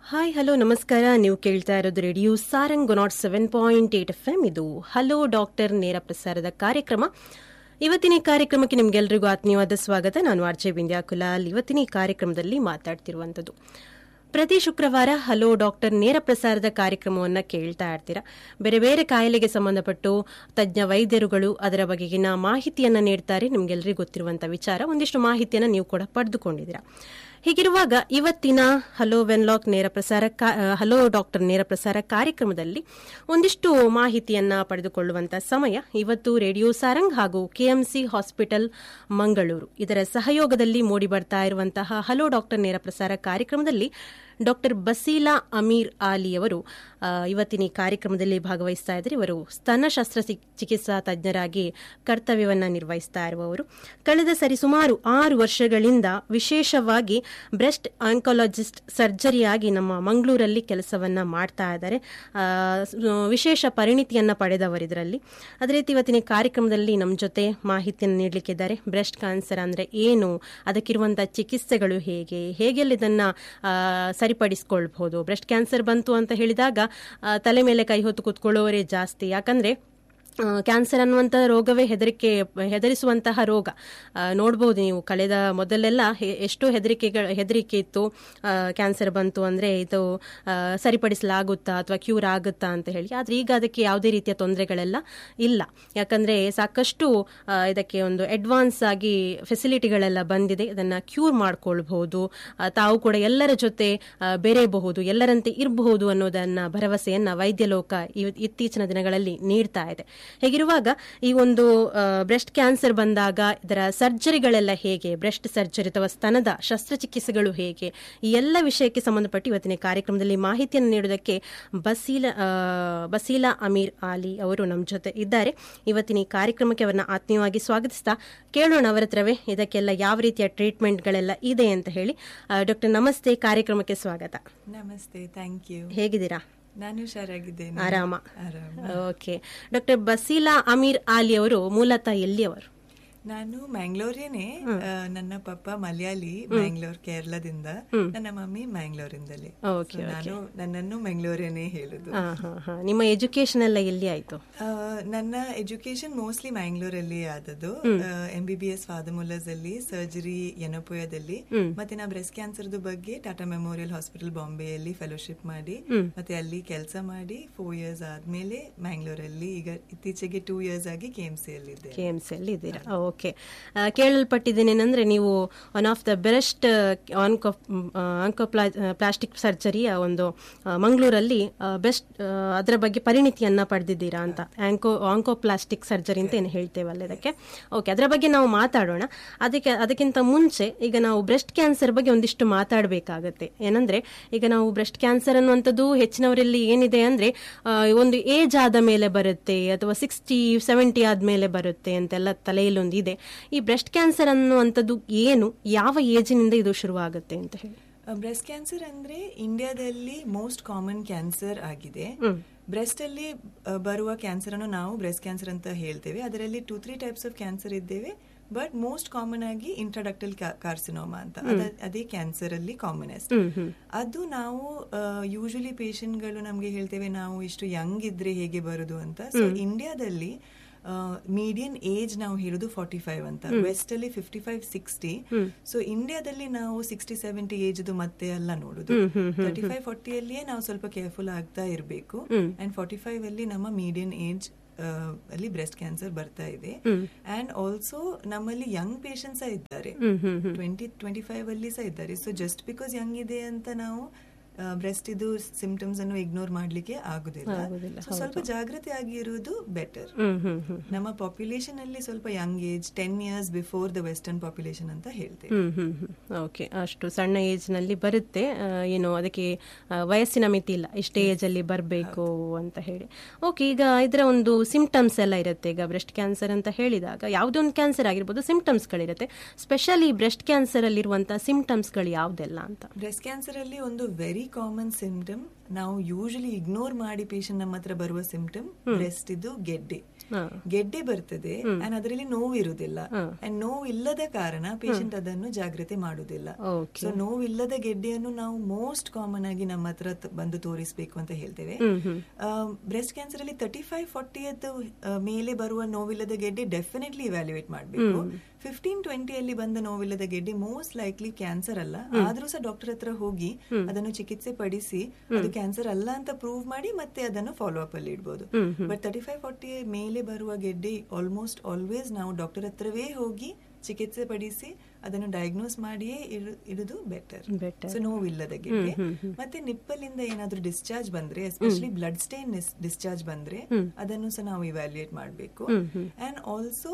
Hi hello ನಮಸ್ಕಾರ ನೀವು ಕೇಳ್ತಾ ಇರೋದು radio Sarang nought seven point eight F M ಇದು ಹಲೋ ಡಾಕ್ಟರ್ ನೇರ ಪ್ರಸಾರದ ಕಾರ್ಯಕ್ರಮ ಇವತ್ತಿನ ಈ ಕಾರ್ಯಕ್ರಮಕ್ಕೆ ನಿಮ್ಗೆಲ್ರಿಗೂ ಆತ್ಮೀಯವಾದ ಸ್ವಾಗತ ನಾನು ಆರ್ಜೆ ಬಿಂದ್ಯಾ ಕುಲಾಲ್ ಇವತ್ತಿನ ಈ ಕಾರ್ಯಕ್ರಮದಲ್ಲಿ ಮಾತಾಡ್ತಿರುವಂಥದ್ದು ಪ್ರತಿ ಶುಕ್ರವಾರ ಹಲೋ ಡಾಕ್ಟರ್ ನೇರ ಪ್ರಸಾರದ ಕಾರ್ಯಕ್ರಮವನ್ನು ಕೇಳ್ತಾ ಇರ್ತೀರಾ ಬೇರೆ ಬೇರೆ ಕಾಯಿಲೆಗೆ ಸಂಬಂಧಪಟ್ಟು ತಜ್ಞ ವೈದ್ಯರುಗಳು ಅದರ ಬಗೆಗಿನ ಮಾಹಿತಿಯನ್ನ ನೀಡ್ತಾರೆ ನಿಮ್ಗೆಲ್ರಿಗೂ ಗೊತ್ತಿರುವಂತಹ ವಿಚಾರ ಒಂದಿಷ್ಟು ಮಾಹಿತಿಯನ್ನ ನೀವು ಕೂಡ ಪಡೆದುಕೊಂಡಿದ್ದೀರಾ ಹೀಗಿರುವಾಗ ಇವತ್ತಿನ ಹಲೋ ವೆನ್ಲಾಕ್ ನೇರ ಪ್ರಸಾರ ಕಾ- ಆ, ಹಲೋ ಡಾಕ್ಟರ್ ನೇರ ಪ್ರಸಾರ ಕಾರ್ಯಕ್ರಮದಲ್ಲಿ ಒಂದಿಷ್ಟು ಮಾಹಿತಿಯನ್ನ ಪಡೆದುಕೊಳ್ಳುವಂತಹ ಸಮಯ ಇವತ್ತು ರೇಡಿಯೋ ಸಾರಂಗ್ ಹಾಗೂ ಕೆಎಂಸಿ ಹಾಸ್ಪಿಟಲ್ ಮಂಗಳೂರು ಇದರ ಸಹಯೋಗದಲ್ಲಿ ಮೂಡಿ ಬರ್ತಾ ಇರುವಂತಹ ಹಲೋ ಡಾಕ್ಟರ್ ನೇರ ಪ್ರಸಾರ ಕಾರ್ಯಕ್ರಮದಲ್ಲಿ ಡಾಕ್ಟರ್ ಬಸೀಲಾ ಅಮೀರ್ ಆಲಿ ಅವರು ಆ, ಇವತ್ತಿನ ಈ ಕಾರ್ಯಕ್ರಮದಲ್ಲಿ ಭಾಗವಹಿಸ್ತಾ ಇದ್ದಾರೆ ಇವರು ಸ್ತನ ಶಸ್ತ್ರ ಚಿ- ಚಿಕಿತ್ಸಾ ತಜ್ಞರಾಗಿ ಕರ್ತವ್ಯವನ್ನ ನಿರ್ವಹಿಸ್ತಾ ಇರುವವರು ಕಳೆದ ಸರಿ ಸುಮಾರು ಆರು ವರ್ಷಗಳಿಂದ ವಿಶೇಷವಾಗಿ ಬ್ರೆಸ್ಟ್ ಆಂಕಾಲಜಿಸ್ಟ್ ಸರ್ಜರಿಯಾಗಿ ನಮ್ಮ ಮಂಗಳೂರಲ್ಲಿ ಕೆಲಸವನ್ನ ಮಾಡ್ತಾ ಇದ್ದಾರೆ ಆ, ಸ್- ವಿಶೇಷ ಪರಿಣಿತಿಯನ್ನ ಪಡೆದವರು ಇದರಲ್ಲಿ ಅದೇ ರೀತಿ ಇವತ್ತಿನ ಈ ಕಾರ್ಯಕ್ರಮದಲ್ಲಿ ನಮ್ಮ ಜೊತೆ ಮಾಹಿತಿಯನ್ನು ನೀಡಲಿಕ್ಕಿದ್ದಾರೆ ಬ್ರೆಸ್ಟ್ ಕ್ಯಾನ್ಸರ್ ಅಂದ್ರೆ ಏನು ಅದಕ್ಕಿರುವಂತಹ ಚಿಕಿತ್ಸೆಗಳು ಹೇಗೆ ಹೇಗೆಲ್ಲ ಇದನ್ನ ಆ, ಸರಿಪಡಿಸ್ಕೊಳ್ಬಹುದು ಬ್ರೆಸ್ಟ್ ಕ್ಯಾನ್ಸರ್ ಬಂತು ಅಂತ ಹೇಳಿದಾಗ ಆ, ತಲೆ ಮೇಲೆ ಕೈ ಹೊತ್ತು ಕೂತ್ಕೊಳ್ಳೋರೇ ಜಾಸ್ತಿ ಯಾಕಂದ್ರೆ ಆ, ಕ್ಯಾನ್ಸರ್ ಅನ್ನುವಂಥ ರೋಗವೇ ಹೆದರಿಕೆ ಹೆದರಿಸುವಂತಹ ರೋಗ ಆ, ನೋಡ್ಬೋದು ನೀವು ಕಳೆದ ಮೊದಲೆಲ್ಲ ಹೆ- ಎಷ್ಟೋ ಹೆದರಿಕೆಗಳ ಹೆದರಿಕೆ ಇತ್ತು ಆ, ಕ್ಯಾನ್ಸರ್ ಬಂತು ಅಂದ್ರೆ ಇದು ಆ, ಸರಿಪಡಿಸಲಾಗುತ್ತಾ ಅಥವಾ ಕ್ಯೂರ್ ಆಗುತ್ತಾ ಅಂತ ಹೇಳಿ ಆದ್ರೆ ಈಗ ಅದಕ್ಕೆ ಯಾವುದೇ ರೀತಿಯ ತೊಂದರೆಗಳೆಲ್ಲ ಇಲ್ಲ ಯಾಕಂದ್ರೆ ಸಾಕಷ್ಟು ಆ, ಇದಕ್ಕೆ ಒಂದು ಅಡ್ವಾನ್ಸ್ ಆಗಿ ಫೆಸಿಲಿಟಿಗಳೆಲ್ಲ ಬಂದಿದೆ ಇದನ್ನ ಕ್ಯೂರ್ ಮಾಡ್ಕೊಳ್ಬಹುದು ಆ, ತಾವು ಕೂಡ ಎಲ್ಲರ ಜೊತೆ ಆ, ಬೆರೆಯಬಹುದು ಎಲ್ಲರಂತೆ ಇರಬಹುದು ಅನ್ನೋದನ್ನ ಭರವಸೆಯನ್ನ ವೈದ್ಯ ಲೋಕ ಇವ್- ಇತ್ತೀಚಿನ ದಿನಗಳಲ್ಲಿ ನೀಡ್ತಾ ಇದೆ ಹೇಗಿರುವಾಗ ಈ ಒಂದು ಬ್ರೆಸ್ಟ್ ಕ್ಯಾನ್ಸರ್ ಬಂದಾಗ ಇದರ ಸರ್ಜರಿಗಳೆಲ್ಲ ಹೇಗೆ ಬ್ರೆಸ್ಟ್ ಸರ್ಜರಿ ಅಥವಾ ಸ್ತನದ ಶಸ್ತ್ರಚಿಕಿತ್ಸೆಗಳು ಹೇಗೆ ಈ ಎಲ್ಲ ವಿಷಯಕ್ಕೆ ಸಂಬಂಧಪಟ್ಟು ಇವತ್ತಿನ ಕಾರ್ಯಕ್ರಮದಲ್ಲಿ ಮಾಹಿತಿಯನ್ನು ನೀಡುವುದಕ್ಕೆ ಬಸೀಲಾ ಆ, ಬಸೀಲಾ ಅಮೀರ್ ಆಲಿ ಅವರು ನಮ್ಮ ಜೊತೆ ಇದ್ದಾರೆ ಇವತ್ತಿನ ಈ ಕಾರ್ಯಕ್ರಮಕ್ಕೆ ಅವರನ್ನ ಆತ್ಮೀಯವಾಗಿ ಸ್ವಾಗತಿಸ್ತಾ ಕೇಳೋಣ ಅವರ ಹತ್ರವೇ ಇದಕ್ಕೆಲ್ಲ ಯಾವ ರೀತಿಯ ಟ್ರೀಟ್ಮೆಂಟ್ಗಳೆಲ್ಲ ಇದೆ ಅಂತ ಹೇಳಿ ಡಾಕ್ಟರ್ ನಮಸ್ತೆ ಕಾರ್ಯಕ್ರಮಕ್ಕೆ ಸ್ವಾಗತ ನಮಸ್ತೆ ಥ್ಯಾಂಕ್ ಯು ಹೇಗಿದ್ದೀರಾ ನಾನು ಹುಷಾರಾಗಿದ್ದೇನೆ ಆರಾಮ ಆರಾಮ ಓಕೆ ಡಾಕ್ಟರ್ ಬಸೀಲಾ ಅಮೀರ್ ಆಲಿ ಅವರು ಮೂಲತಃ ಎಲ್ಲಿಯವರು ನಾನು ಮ್ಯಾಂಗ್ಳೂರೇನೆ ಆ, ನನ್ನ ಪಪ್ಪ ಮಲಯಾಳಿ ಮ್ಯಾಂಗ್ಳೂರ್ ಕೇರಳದಿಂದ ನನ್ನ ಮಮ್ಮಿ ಮ್ಯಾಂಗ್ಳೂರಿಂದಲೇ ಓಕೆ So, ನಾನು ನನ್ನನ್ನು ಮ್ಯಾಂಗ್ಳೂರೇನೆ ಹೇಳುದು ಹಾ ಹಾ ಹಾ ನಿಮ್ಮ ಎಜುಕೇಶನ್ ಎಲ್ಲ ಎಲ್ಲಿ ಆಯ್ತು ಆ, ನನ್ನ ಎಜುಕೇಶನ್ ಮೋಸ್ಟ್ಲಿ ಮ್ಯಾಂಗ್ಳೂರಲ್ಲಿ ಆದದ್ದು ಎಂ ಬಿ ಬಿ ಎಸ್ ಫಾದಮುಲ್ಲಸ್ ಅಲ್ಲಿ ಸರ್ಜರಿ ಎನಪೋಯದಲ್ಲಿ ಮತ್ತೆ ನಾ ಬ್ರೆಸ್ಟ್ ಕ್ಯಾನ್ಸರ್ದು ಬಗ್ಗೆ ಟಾಟಾ ಮೆಮೋರಿಯಲ್ ಹಾಸ್ಪಿಟಲ್ ಬಾಂಬೆಯಲ್ಲಿ ಫೆಲೋಶಿಪ್ ಮಾಡಿ ಮತ್ತೆ ಅಲ್ಲಿ ಕೆಲಸ ಮಾಡಿ ಫೋರ್ ಇಯರ್ಸ್ ಆದ್ಮೇಲೆ ಮ್ಯಾಂಗ್ಳೂರಲ್ಲಿ ಈಗ ಇತ್ತೀಚೆಗೆ ಟೂ ಇಯರ್ಸ್ ಆಗಿ ಕೆ ಎಂ ಸಿ ಅಲ್ಲಿದ್ದೆ ಕೆ ಎಂ ಸಿ ಅಲ್ಲಿ ಇದ್ದೀರಾ ಓಕೆ ಕೇಳಲ್ಪಟ್ಟಿದ್ದೇನೇನೆಂದ್ರೆ ನೀವು one of the best onco onco plastic ಸರ್ಜರಿಯ ಒಂದು ಆ, ಮಂಗಳೂರಲ್ಲಿ ಬೆಸ್ಟ್ ಅದರ ಬಗ್ಗೆ ಪರಿಣಿತಿಯನ್ನ ಪಡೆದಿದ್ದೀರಾ ಅಂತ ಆಂಕೋ ಆಂಕೋಪ್ಲಾಸ್ಟಿಕ್ ಸರ್ಜರಿ ಅಂತ ಏನು ಹೇಳ್ತೇವಲ್ಲ ಇದಕ್ಕೆ ಓಕೆ ಅದರ ಬಗ್ಗೆ ನಾವು ಮಾತಾಡೋಣ ಅದಕ್ಕೆ ಅದಕ್ಕಿಂತ ಮುಂಚೆ ಈಗ ನಾವು ಬ್ರೆಸ್ಟ್ ಕ್ಯಾನ್ಸರ್ ಬಗ್ಗೆ ಒಂದಿಷ್ಟು ಮಾತಾಡಬೇಕಾಗತ್ತೆ ಏನಂದ್ರೆ ಈಗ ನಾವು ಬ್ರೆಸ್ಟ್ ಕ್ಯಾನ್ಸರ್ ಅನ್ನುವಂಥದ್ದು ಹೆಚ್ಚಿನವರಲ್ಲಿ ಏನಿದೆ ಅಂದ್ರೆ ಆ, ಒಂದು ಏಜ್ ಆದ ಮೇಲೆ ಬರುತ್ತೆ ಅಥವಾ ಸಿಕ್ಸ್ಟಿ ಸೆವೆಂಟಿ ಆದ್ಮೇಲೆ ಬರುತ್ತೆ ಅಂತೆಲ್ಲ ತಲೆಯಲ್ಲಿ ಒಂದು ಇದೆ ಈ ಬ್ರೆಸ್ಟ್ ಕ್ಯಾನ್ಸರ್ ಅನ್ನುವಂಥದ್ದು ಏನು ಯಾವ ಏಜಿನಿಂದ ಇದು ಶುರುವಾಗುತ್ತೆ ಅಂತ ಹೇಳಿ ಬ್ರೆಸ್ಟ್ ಕ್ಯಾನ್ಸರ್ ಅಂದ್ರೆ ಇಂಡಿಯಾದಲ್ಲಿ ಮೋಸ್ಟ್ ಕಾಮನ್ ಕ್ಯಾನ್ಸರ್ ಆಗಿದೆ ಬ್ರೆಸ್ಟ್ ಅಲ್ಲಿ ಆ, ಬರುವ ಕ್ಯಾನ್ಸರ್ ಅನ್ನು ನಾವು ಬ್ರೆಸ್ಟ್ ಕ್ಯಾನ್ಸರ್ ಅಂತ ಹೇಳ್ತೇವೆ ಅದರಲ್ಲಿ two three types of cancer ಇದ್ದೇವೆ ಬಟ್ ಮೋಸ್ಟ್ ಕಾಮನ್ ಆಗಿ ಇಂಟ್ರಡಕ್ಟಲ್ ಕಾರ್ಸಿನೋಮಾ ಅಂತ ಅದ- ಅದೇ ಕ್ಯಾನ್ಸರ್ ಅಲ್ಲಿ ಕಾಮನೆಸ್ಟ್ ಅದು ನಾವು ಯೂಶಲಿ ಗಳು ನಮ್ಗೆ ಹೇಳ್ತೇವೆ ನಾವು ಇಷ್ಟು ಯಂಗ್ ಇದ್ರೆ ಹೇಗೆ ಬರುದು ಅಂತ ಸೊ ಇಂಡಿಯಾದಲ್ಲಿ ಮೀಡಿಯನ್ ಏಜ್ ನಾವು ಹೇಳುದು ಫಾರ್ಟಿ ಫೈವ್ ಅಂತ ವೆಸ್ಟ್ ಅಲ್ಲಿ ಫಿಫ್ಟಿ ಫೈವ್ ಸಿಕ್ಸ್ಟಿ ಸೊ ಇಂಡಿಯಾದಲ್ಲಿ ನಾವು ಸಿಕ್ಸ್ಟಿ ಸೆವೆಂಟಿ ಏಜ್ ಮತ್ತೆ ಎಲ್ಲ ನೋಡುದು ತರ್ಟಿ ಫೈವ್ ಫಾರ್ಟಿಯಲ್ಲಿಯೇ ನಾವು ಸ್ವಲ್ಪ ಕೇರ್ಫುಲ್ ಆಗ್ತಾ ಇರಬೇಕು ಅಂಡ್ ಫಾರ್ಟಿ ಫೈವ್ ಅಲ್ಲಿ ನಮ್ಮ ಮೀಡಿಯನ್ ಏಜ್ ಅಲ್ಲಿ ಬ್ರೆಸ್ಟ್ ಕ್ಯಾನ್ಸರ್ ಬರ್ತಾ ಇದೆ ಅಂಡ್ ಆಲ್ಸೋ ನಮ್ಮಲ್ಲಿ ಯಂಗ್ ಪೇಷಂಟ್ಸ್ ಇದ್ದಾರೆ ಟ್ವೆಂಟಿ ಟ್ವೆಂಟಿ ಫೈವ್ ಅಲ್ಲಿ ಸಹ ಇದ್ದಾರೆ ಸೊ ಜಸ್ಟ್ ಬಿಕಾಸ್ ಯಂಗ್ ಇದೆ ಅಂತ ನಾವು ಬ್ರೆಸ್ಟ್ ಇದು ಸಿಂಪ್ಟಮ್ಸ್ ಅನ್ನು ಇಗ್ನೋರ್ ಮಾಡ್ಲಿಕ್ಕೆ ಆಗುದಿಲ್ಲ So, ಸ್ವಲ್ಪ ಜಾಗೃತಿ ಆಗಿರುವುದು ಬೆಟರ್ ಹ್ಮ್ ಹ್ಮ್ ಹ್ಮ್ ನಮ್ಮ ಪಾಪ್ಯುಲೇಷನ್ ಅಲ್ಲಿ ಸ್ವಲ್ಪ young age ten years before the western population ಅಂತ ಹೇಳ್ತೇವೆ ಹ್ಮ್ ಹ್ಮ್ ಹ್ಮ್ ಓಕೆ ಅಷ್ಟು ಸಣ್ಣ ಏಜ್ ನಲ್ಲಿ ಬರುತ್ತೆ ಆ, ಏನು ಅದಕ್ಕೆ ಆ, ವಯಸ್ಸಿನ ಮಿತಿ ಇಲ್ಲ ಇಷ್ಟೇ ಏಜ್ ಅಲ್ಲಿ ಬರಬೇಕು ಅಂತ ಹೇಳಿ ಓಕೆ ಈಗ ಇದರ ಒಂದು ಸಿಂಪ್ಟಮ್ಸ್ ಎಲ್ಲ ಇರುತ್ತೆ ಈಗ ಬ್ರೆಸ್ಟ್ ಕ್ಯಾನ್ಸರ್ ಅಂತ ಹೇಳಿದಾಗ ಯಾವುದೇ ಒಂದು ಕ್ಯಾನ್ಸರ್ ಆಗಿರ್ಬೋದು ಸಿಂಪ್ಟಮ್ಸ್ ಗಳಿರುತ್ತೆ ಸ್ಪೆಷಲಿ ಬ್ರೆಸ್ಟ್ ಕ್ಯಾನ್ಸರ್ ಅಲ್ಲಿರುವಂತಹ ಸಿಂಪ್ಟಮ್ಸ್ ಗಳು ಯಾವುದೆಲ್ಲ ಅಂತ ಬ್ರೆಸ್ಟ್ ಕ್ಯಾನ್ಸರ್ ಅಲ್ಲಿ ಒಂದು ವೆರಿ ಕಾಮನ್ ಸಿಂಪ್ಟಮ್ ನಾವು ಯೂಶಲಿ ಇಗ್ನೋರ್ ಮಾಡಿ ಪೇಷಂಟ್ ನಮ್ಮ ಹತ್ರ ಬರುವ ಸಿಂಪ್ಟಮ್ ಬ್ರೆಸ್ಟ್ ಇದು ಗೆಡ್ಡೆ ಗೆಡ್ಡೆ ಬರ್ತದೆ ಅಂಡ್ ಅದರಲ್ಲಿ ನೋವು ಇರುವುದಿಲ್ಲ ಅಂಡ್ ನೋವು ಇಲ್ಲದ ಕಾರಣ ಪೇಷಂಟ್ ಅದನ್ನು ಜಾಗ್ರತೆ ಮಾಡುವುದಿಲ್ಲ ಓಕೆ ಸೊ ನೋವಿಲ್ಲದ ಗೆಡ್ಡೆಯನ್ನು ನಾವು ಮೋಸ್ಟ್ ಕಾಮನ್ ಆಗಿ ನಮ್ಮ ಹತ್ರ ತ- ಬಂದು ತೋರಿಸಬೇಕು ಅಂತ ಹೇಳ್ತೇವೆ ಬ್ರೆಸ್ಟ್ ಕ್ಯಾನ್ಸರ್ ಅಲ್ಲಿ ತರ್ಟಿ ಫೈವ್ ಫಾರ್ಟಿ ಮೇಲೆ ಬರುವ ನೋವಿಲ್ಲದ ಗೆಡ್ಡೆ ಡೆಫಿನೆಟ್ಲಿ ಇವ್ಯಾಲ್ಯೂಯೇಟ್ ಮಾಡಬೇಕು ಫಿಫ್ಟೀನ್ ಟ್ವೆಂಟಿಯಲ್ಲಿ ಬಂದ ನೋವಿಲ್ಲದ ಗೆಡ್ಡೆ ಮೋಸ್ಟ್ ಲೈಕ್ಲಿ ಕ್ಯಾನ್ಸರ್ ಅಲ್ಲ ಆದ್ರೂ ಸಹ ಡಾಕ್ಟರ್ ಹತ್ರ ಹೋಗಿ ಅದನ್ನು ಚಿಕಿತ್ಸೆ ಪಡಿಸಿ ಅದು ಕ್ಯಾನ್ಸರ್ ಅಲ್ಲ ಅಂತ ಪ್ರೂವ್ ಮಾಡಿ ಮತ್ತೆ ಅದನ್ನು ಫಾಲೋ ಅಪ್ ಅಲ್ಲಿ ಇಡ್ಬೋದು ಬಟ್ ತರ್ಟಿ ಫೈವ್ ಫಾರ್ಟಿ ಮೇಲೆ ಬರುವ ಗೆಡ್ಡೆ ಆಲ್ಮೋಸ್ಟ್ ಆಲ್ವೇಸ್ ನಾವು ಡಾಕ್ಟರ್ ಹತ್ರವೇ ಹೋಗಿ ಚಿಕಿತ್ಸೆ ಪಡಿಸಿ ಅದನ್ನು ಡಯಾಗ್ನೋಸ್ ಮಾಡಿಯೇ ಇಡು- ಇಡುದು ಬೆಟರ್ ಬೆಟರ್ ಸೊ ನೋವಿಲ್ಲದ ಗೆಡ್ಡೆ ಮತ್ತೆ ನಿಪ್ಪಲಿಂದ ಏನಾದ್ರೂ ಡಿಸ್ಚಾರ್ಜ್ ಬಂದ್ರೆ ಎಸ್ಪೆಷಲಿ ಬ್ಲಡ್ ಸ್ಟೈನ್ ಡಿಸ್ಚಾರ್ಜ್ ಬಂದ್ರೆ ಅದನ್ನು ಸಹ ನಾವು ಇವ್ಯಾಲ್ಯೂಯೇಟ್ ಮಾಡಬೇಕು ಅಂಡ್ ಆಲ್ಸೋ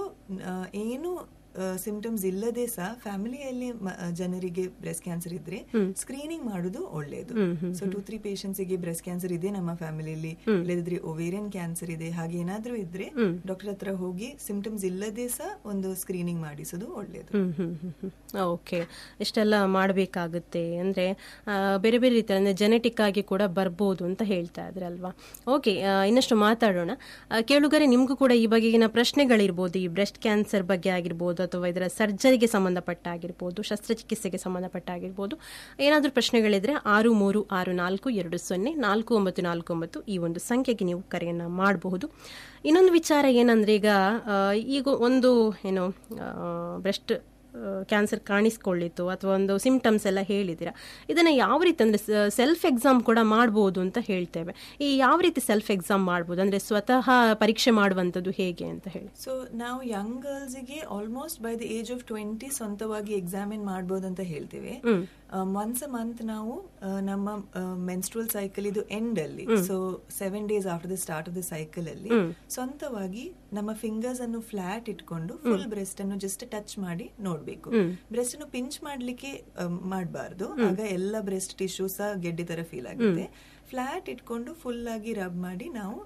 ಏನು ಸಿಂಪ್ಟಮ್ಸ್ ಇಲ್ಲದೆ ಸಹ ಫ್ಯಾಮಿಲಿಯಲ್ಲಿ ಜನರಿಗೆ ಬ್ರೆಸ್ಟ್ ಕ್ಯಾನ್ಸರ್ ಇದ್ರೆ ಸ್ಕ್ರೀನಿಂಗ್ ಮಾಡುದು ಒಳ್ಳೆಯದು ಸೊ ಟೂ ತ್ರೀ ಪೇಷಂಟ್ಸ್ ಗೆ ಬ್ರೆಸ್ಟ್ ಕ್ಯಾನ್ಸರ್ ಇದೆ ನಮ್ಮ ಫ್ಯಾಮಿಲಿಯಲ್ಲಿ ಇಲ್ಲದಿದ್ರೆ ಓವೇರಿಯನ್ ಕ್ಯಾನ್ಸರ್ ಇದೆ ಹಾಗೆ ಏನಾದ್ರೂ ಇದ್ರೆ ಡಾಕ್ಟರ್ ಹತ್ರ ಹೋಗಿ ಸಿಂಪ್ಟಮ್ಸ್ ಇಲ್ಲದೆ ಸಹ ಒಂದು ಸ್ಕ್ರೀನಿಂಗ್ ಮಾಡಿಸೋದು ಒಳ್ಳೆಯದು ಹ್ಮ್ ಹ್ಮ್ ಹ್ಮ್ ಹ್ಮ್ ಓಕೆ ಇಷ್ಟೆಲ್ಲ ಮಾಡಬೇಕಾಗುತ್ತೆ ಅಂದರೆ ಬೇರೆ ಬೇರೆ ರೀತಿ ಅಂದರೆ ಜೆನೆಟಿಕ್ ಆಗಿ ಕೂಡ ಬರ್ಬೋದು ಅಂತ ಹೇಳ್ತಾ ಇದ್ರೆ ಅಲ್ವಾ ಓಕೆ ಇನ್ನಷ್ಟು ಮಾತಾಡೋಣ ಆ, ಕೇಳುಗರೆ ನಿಮಗೂ ಕೂಡ ಈ ಬಗೆಗಿನ ಪ್ರಶ್ನೆಗಳಿರ್ಬೋದು ಈ ಬ್ರೆಸ್ಟ್ ಕ್ಯಾನ್ಸರ್ ಬಗ್ಗೆ ಆಗಿರ್ಬೋದು ಅಥವಾ ಇದರ ಸರ್ಜರಿಗೆ ಸಂಬಂಧಪಟ್ಟ ಆಗಿರ್ಬೋದು ಶಸ್ತ್ರಚಿಕಿತ್ಸೆಗೆ ಸಂಬಂಧಪಟ್ಟ ಆಗಿರ್ಬೋದು ಏನಾದರೂ ಪ್ರಶ್ನೆಗಳಿದ್ರೆ ಆರು ಮೂರು ಆರು ನಾಲ್ಕು ಎರಡು ಸೊನ್ನೆ ನಾಲ್ಕು ಒಂಬತ್ತು ನಾಲ್ಕು ಒಂಬತ್ತು ಈ ಒಂದು ಸಂಖ್ಯೆಗೆ ನೀವು ಕರೆಯನ್ನು ಮಾಡಬಹುದು ಇನ್ನೊಂದು ವಿಚಾರ ಏನಂದ್ರೆ ಈಗ ಆ, ಈಗ ಒಂದು ಏನು ಬ್ರೆಸ್ಟ್ ಕ್ಯಾನ್ಸರ್ ಕಾಣಿಸ್ಕೊಳ್ಳಿತ್ತು ಅಥವಾ ಒಂದು ಸಿಂಪ್ಟಮ್ಸ್ ಎಲ್ಲ ಹೇಳಿದ್ದೀರಾ ಇದನ್ನ ಯಾವ ರೀತಿ ಅಂದ್ರೆ ಸೆಲ್ಫ್ ಎಕ್ಸಾಮ್ ಕೂಡ ಮಾಡ್ಬೋದು ಅಂತ ಹೇಳ್ತೇವೆ ಈ ಯಾವ ರೀತಿ ಸೆಲ್ಫ್ ಎಕ್ಸಾಮ್ ಮಾಡ್ಬೋದು ಅಂದ್ರೆ ಸ್ವತಃ ಪರೀಕ್ಷೆ ಮಾಡುವಂಥದ್ದು ಹೇಗೆ ಅಂತ ಹೇಳಿ ಸೊ ನಾವು ಯಂಗ್ ಗರ್ಲ್ಸ್ ಗೆ almost by the age of twenty ಸ್ವಂತವಾಗಿ ಎಕ್ಸಾಮಿನ್ ಮಾಡಬಹುದು ಅಂತ ಹೇಳ್ತೇವೆ ಒನ್ಸ್ ಅ ಮಂತ್ ನಾವು ಆ, ನಮ್ಮ ಮೆನ್ಸ್ಟ್ರಲ್ ಸೈಕಲ್ ಇದು ಎಂಡ್ ಅಲ್ಲಿ so seven days after the start of the cycle ಅಲ್ಲಿ ಸ್ವಂತವಾಗಿ ನಮ್ಮ ಫಿಂಗರ್ಸ್ ಅನ್ನು ಫ್ಲಾಟ್ ಇಟ್ಕೊಂಡು ಫುಲ್ ಬ್ರೆಸ್ಟ್ ಅನ್ನು ಜಸ್ಟ್ ಟಚ್ ಮಾಡಿ ನೋಡ್ಬೇಕು ಬ್ರೆಸ್ಟ್ ಅನ್ನು ಪಿಂಚ್ ಮಾಡ್ಲಿಕ್ಕೆ ಮಾಡಬಾರ್ದು ಆಗ ಎಲ್ಲ ಬ್ರೆಸ್ಟ್ ಟಿಶ್ಯೂ ಸಹ ಗೆಡ್ಡೆ ತರ ಫೀಲ್ ಆಗುತ್ತೆ ಫ್ಲಾಟ್ ಇಟ್ಕೊಂಡು ಫುಲ್ ಆಗಿ ರಬ್ ಮಾಡಿ ನಾವು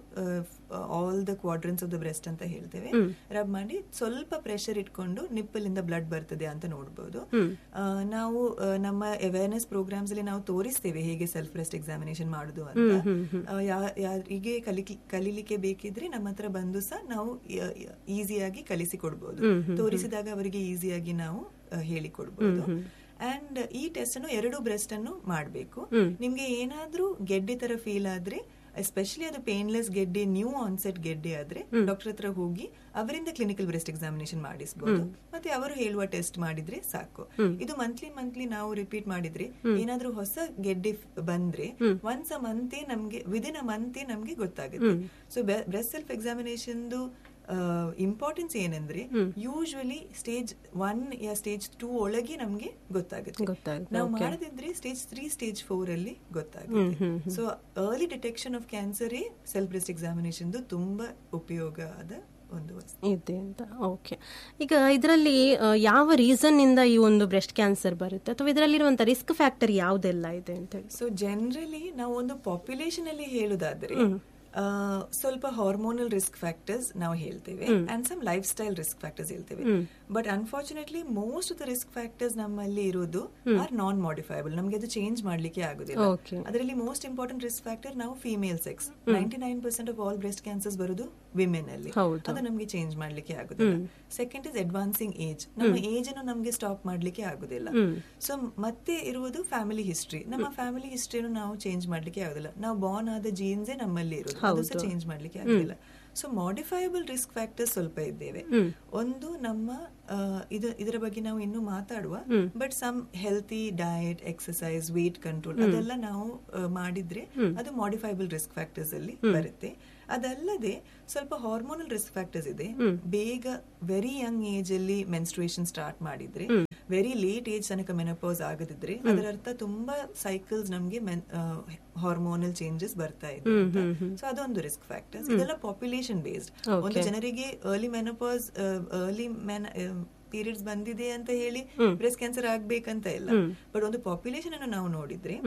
all the quadrants of the breast ಅಂತ ಹೇಳ್ತೇವೆ ರಬ್ ಮಾಡಿ ಸ್ವಲ್ಪ ಪ್ರೆಷರ್ ಇಟ್ಕೊಂಡು ನಿಪ್ಪಲಿಂದ ಬ್ಲಡ್ ಬರ್ತದೆ ಅಂತ ನೋಡ್ಬೋದು ಆ, ನಾವು ಆ, ನಮ್ಮ ಅವೇರ್ನೆಸ್ ಪ್ರೋಗ್ರಾಮ್ಸ್ ಅಲ್ಲಿ ನಾವು ತೋರಿಸ್ತೇವೆ ಹೇಗೆ ಸೆಲ್ಫ್ ಬ್ರೆಸ್ಟ್ ಎಕ್ಸಾಮಿನೇಷನ್ ಮಾಡುದು ಅಂತ ಆ, ಯಾ- ಯಾರಿಗೆ ಕಲಿಕೆ ಕಲೀಲಿಕ್ಕೆ ಬೇಕಿದ್ರೆ ನಮ್ಮ ಹತ್ರ ಬಂದು ಸಹ ನಾವು ಈಸಿಯಾಗಿ ಕಲಿಸಿ ಕೊಡ್ಬೋದು ತೋರಿಸಿದಾಗ ಅವರಿಗೆ ಈಸಿಯಾಗಿ ನಾವು ಆ, ಹೇಳಿಕೊಡ್ಬೋದು ಅಂಡ್ ಈ ಟೆಸ್ಟ್ ಅನ್ನು ಎರಡು ಬ್ರೆಸ್ಟ್ ಅನ್ನು ಮಾಡಬೇಕು ನಿಮ್ಗೆ ಏನಾದ್ರೂ ಗೆಡ್ಡೆ ತರ ಫೀಲ್ ಆದ್ರೆ ಎಸ್ಪೆಷಲಿ ಅದು ಪೇನ್ಲೆಸ್ ಗೆಡ್ಡೆ ನ್ಯೂ ಆನ್ಸೆಟ್ ಗೆಡ್ಡೆ ಆದ್ರೆ ಡಾಕ್ಟರ್ ಹತ್ರ ಹೋಗಿ ಅವರಿಂದ ಕ್ಲಿನಿಕಲ್ ಬ್ರೆಸ್ಟ್ ಎಕ್ಸಾಮಿನೇಷನ್ ಮಾಡಿಸಬಹುದು ಮತ್ತೆ ಅವರು ಹೇಳುವ ಟೆಸ್ಟ್ ಮಾಡಿದ್ರೆ ಸಾಕು ಇದು ಮಂತ್ಲಿ ಮಂತ್ಲಿ ನಾವು ರಿಪೀಟ್ ಮಾಡಿದ್ರೆ ಏನಾದ್ರೂ ಹೊಸ ಗೆಡ್ಡೆ ಫ್- ಬಂದ್ರೆ ಒನ್ಸ್ ಅ ಮಂತೇ ನಮ್ಗೆ ವಿದಿನ್ ಅ ಮಂತೇ ನಮ್ಗೆ ಗೊತ್ತಾಗುತ್ತೆ so breast self examination importance ಏನಂದ್ರೆ ಯೂಶುವಲಿ ಸ್ಟೇಜ್ ಒನ್ ಯಾ ಸ್ಟೇಜ್ ಟೂ ಒಳಗೆ ನಮ್ಗೆ ಗೊತ್ತಾಗುತ್ತೆ ಗೊತ್ತಾಗುತ್ತೆ, ನಾವು ಮಾಡದಿದ್ರೆ ಸ್ಟೇಜ್ ತ್ರೀ ಸ್ಟೇಜ್ ಫೋರ್ ಅಲ್ಲಿ ಗೊತ್ತಾಗುತ್ತೆ so early detection of cancer self breast examination ತುಂಬಾ ಉಪಯೋಗ ಆದ ಒಂದು ವಸ್ತು ಇದೆ ಅಂತ ಓಕೆ ಈಗ ಇದರಲ್ಲಿ ಯಾವ ರೀಸನ್ ಇಂದ ಈ ಒಂದು ಬ್ರೆಸ್ಟ್ ಕ್ಯಾನ್ಸರ್ ಬರುತ್ತೆ ಅಥವಾ ಇದರಲ್ಲಿರುವಂತ ರಿಸ್ಕ್ ಫ್ಯಾಕ್ಟರ್ ಯಾವುದೆಲ್ಲ ಇದೆ ಅಂತ ಹೇಳಿ ಸೊ ಜನರಲಿ ನಾವು ಒಂದು ಪಾಪ್ಯುಲೇಷನ್ ಅಲ್ಲಿ ಹೇಳುದಾದ್ರೆ ಆ, ಸ್ವಲ್ಪ ಹಾರ್ಮೋನಲ್ ರಿಸ್ಕ್ ಫ್ಯಾಕ್ಟರ್ಸ್ ನಾವು ಹೇಳ್ತೇವೆ and some lifestyle risk factors ಹೇಳ್ತೇವೆ but unfortunately most of the risk factors ನಮ್ಮಲ್ಲಿ ಇರೋದು ಆರ್ ನಾನ್ ಮಾಡಿಫೈಬಲ್ ನಮ್ಗೆ ಅದು ಚೇಂಜ್ ಮಾಡ್ಲಿಕ್ಕೆ ಆಗುದಿಲ್ಲ Okay. ಅದರಲ್ಲಿ ಮೋಸ್ಟ್ ಇಂಪಾರ್ಟೆಂಟ್ ರಿಸ್ಕ್ ಫ್ಯಾಕ್ಟರ್ ನಾವು female sex ninety nine percent of all breast cancers ಬರೋದು ವಿಮೆನ್ ಅಲ್ಲಿ ಹೌದು. ಅದು ನಮ್ಗೆ ಚೇಂಜ್ ಮಾಡ್ಲಿಕ್ಕೆ ಆಗುದಿಲ್ಲ ಸೆಕೆಂಡ್ ಇಸ್ ಅಡ್ವಾನ್ಸಿಂಗ್ ಏಜ್ ನಮ್ಮ ಏಜ್ ಅನ್ನು ನಮ್ಗೆ ಸ್ಟಾಪ್ ಮಾಡ್ಲಿಕ್ಕೆ ಆಗುದಿಲ್ಲ ಸೊ ಮತ್ತೆ ಇರುವುದು ಫ್ಯಾಮಿಲಿ ಹಿಸ್ಟ್ರಿ ನಮ್ಮ ಫ್ಯಾಮಿಲಿ ಹಿಸ್ಟ್ರಿಯನ್ನು ನಾವು ಚೇಂಜ್ ಮಾಡ್ಲಿಕ್ಕೆ ಆಗುದಿಲ್ಲ ನಾವು ಬಾರ್ನ್ ಆದ ಜೀನ್ಸೇ ನಮ್ಮಲ್ಲಿ ಇರೋದು ಅದು ಸಹ ಚೇಂಜ್ ಮಾಡ್ಲಿಕ್ಕೆ ಆಗುದಿಲ್ಲ ಸೊ ಮಾಡಿಫೈಬಲ್ ರಿಸ್ಕ್ ಫ್ಯಾಕ್ಟರ್ಸ್ ಸ್ವಲ್ಪ ಇದ್ದೇವೆ ಒಂದು ನಮ್ಮ ಆ, ಇದು ಇದರ ಬಗ್ಗೆ ನಾವು ಇನ್ನು ಮಾತಾಡುವ but some healthy diet exercise weight control ಅದೆಲ್ಲ ನಾವು ಆ, ಮಾಡಿದ್ರೆ ಅದು ಮಾಡಿಫೈಬಲ್ ರಿಸ್ಕ್ ಫ್ಯಾಕ್ಟರ್ಸ್ ಅಲ್ಲಿ ಬರುತ್ತೆ ಅದಲ್ಲದೆ ಸ್ವಲ್ಪ ಹಾರ್ಮೋನಲ್ ರಿಸ್ಕ್ ಫ್ಯಾಕ್ಟರ್ಸ್ ಇದೆ ಬೇಗ ವೆರಿ ಯಂಗ್ ಏಜ್ ಅಲ್ಲಿ ಮೆನ್ಸ್ಟ್ರುಯೇಷನ್ ಸ್ಟಾರ್ಟ್ ಮಾಡಿದ್ರೆ ವೆರಿ ಲೇಟ್ ಏಜ್ ತನಕ ಮೆನಪೋಸ್ ಆಗದಿದ್ರೆ ಅದರ ಅರ್ಥ ತುಂಬಾ ಸೈಕಲ್ಸ್ ನಮ್ಗೆ ಹಾರ್ಮೋನಲ್ ಚೇಂಜಸ್ ಬರ್ತಾ ಇದೆ ಸೊ ಅದೊಂದು ರಿಸ್ಕ್ ಫ್ಯಾಕ್ಟರ್ಸ್ ಇದೆಲ್ಲ ಪಾಪ್ಯುಲೇಷನ್ ಬೇಸ್ಡ್ ಒಂದು ಜನರಿಗೆ early menopause early men periods ಬಂದಿದೆ ಅಂತ ಹೇಳಿ ಬ್ರೆಸ್ಟ್ ಕ್ಯಾನ್ಸರ್ ಆಗ್ಬೇಕಂತ ಇಲ್ಲ ಬಟ್ ಒಂದು ಪಾಪ್ಯುಲೇಷನ್ ಅನ್ನು ನಾವು ನೋಡಿದ್ರೆ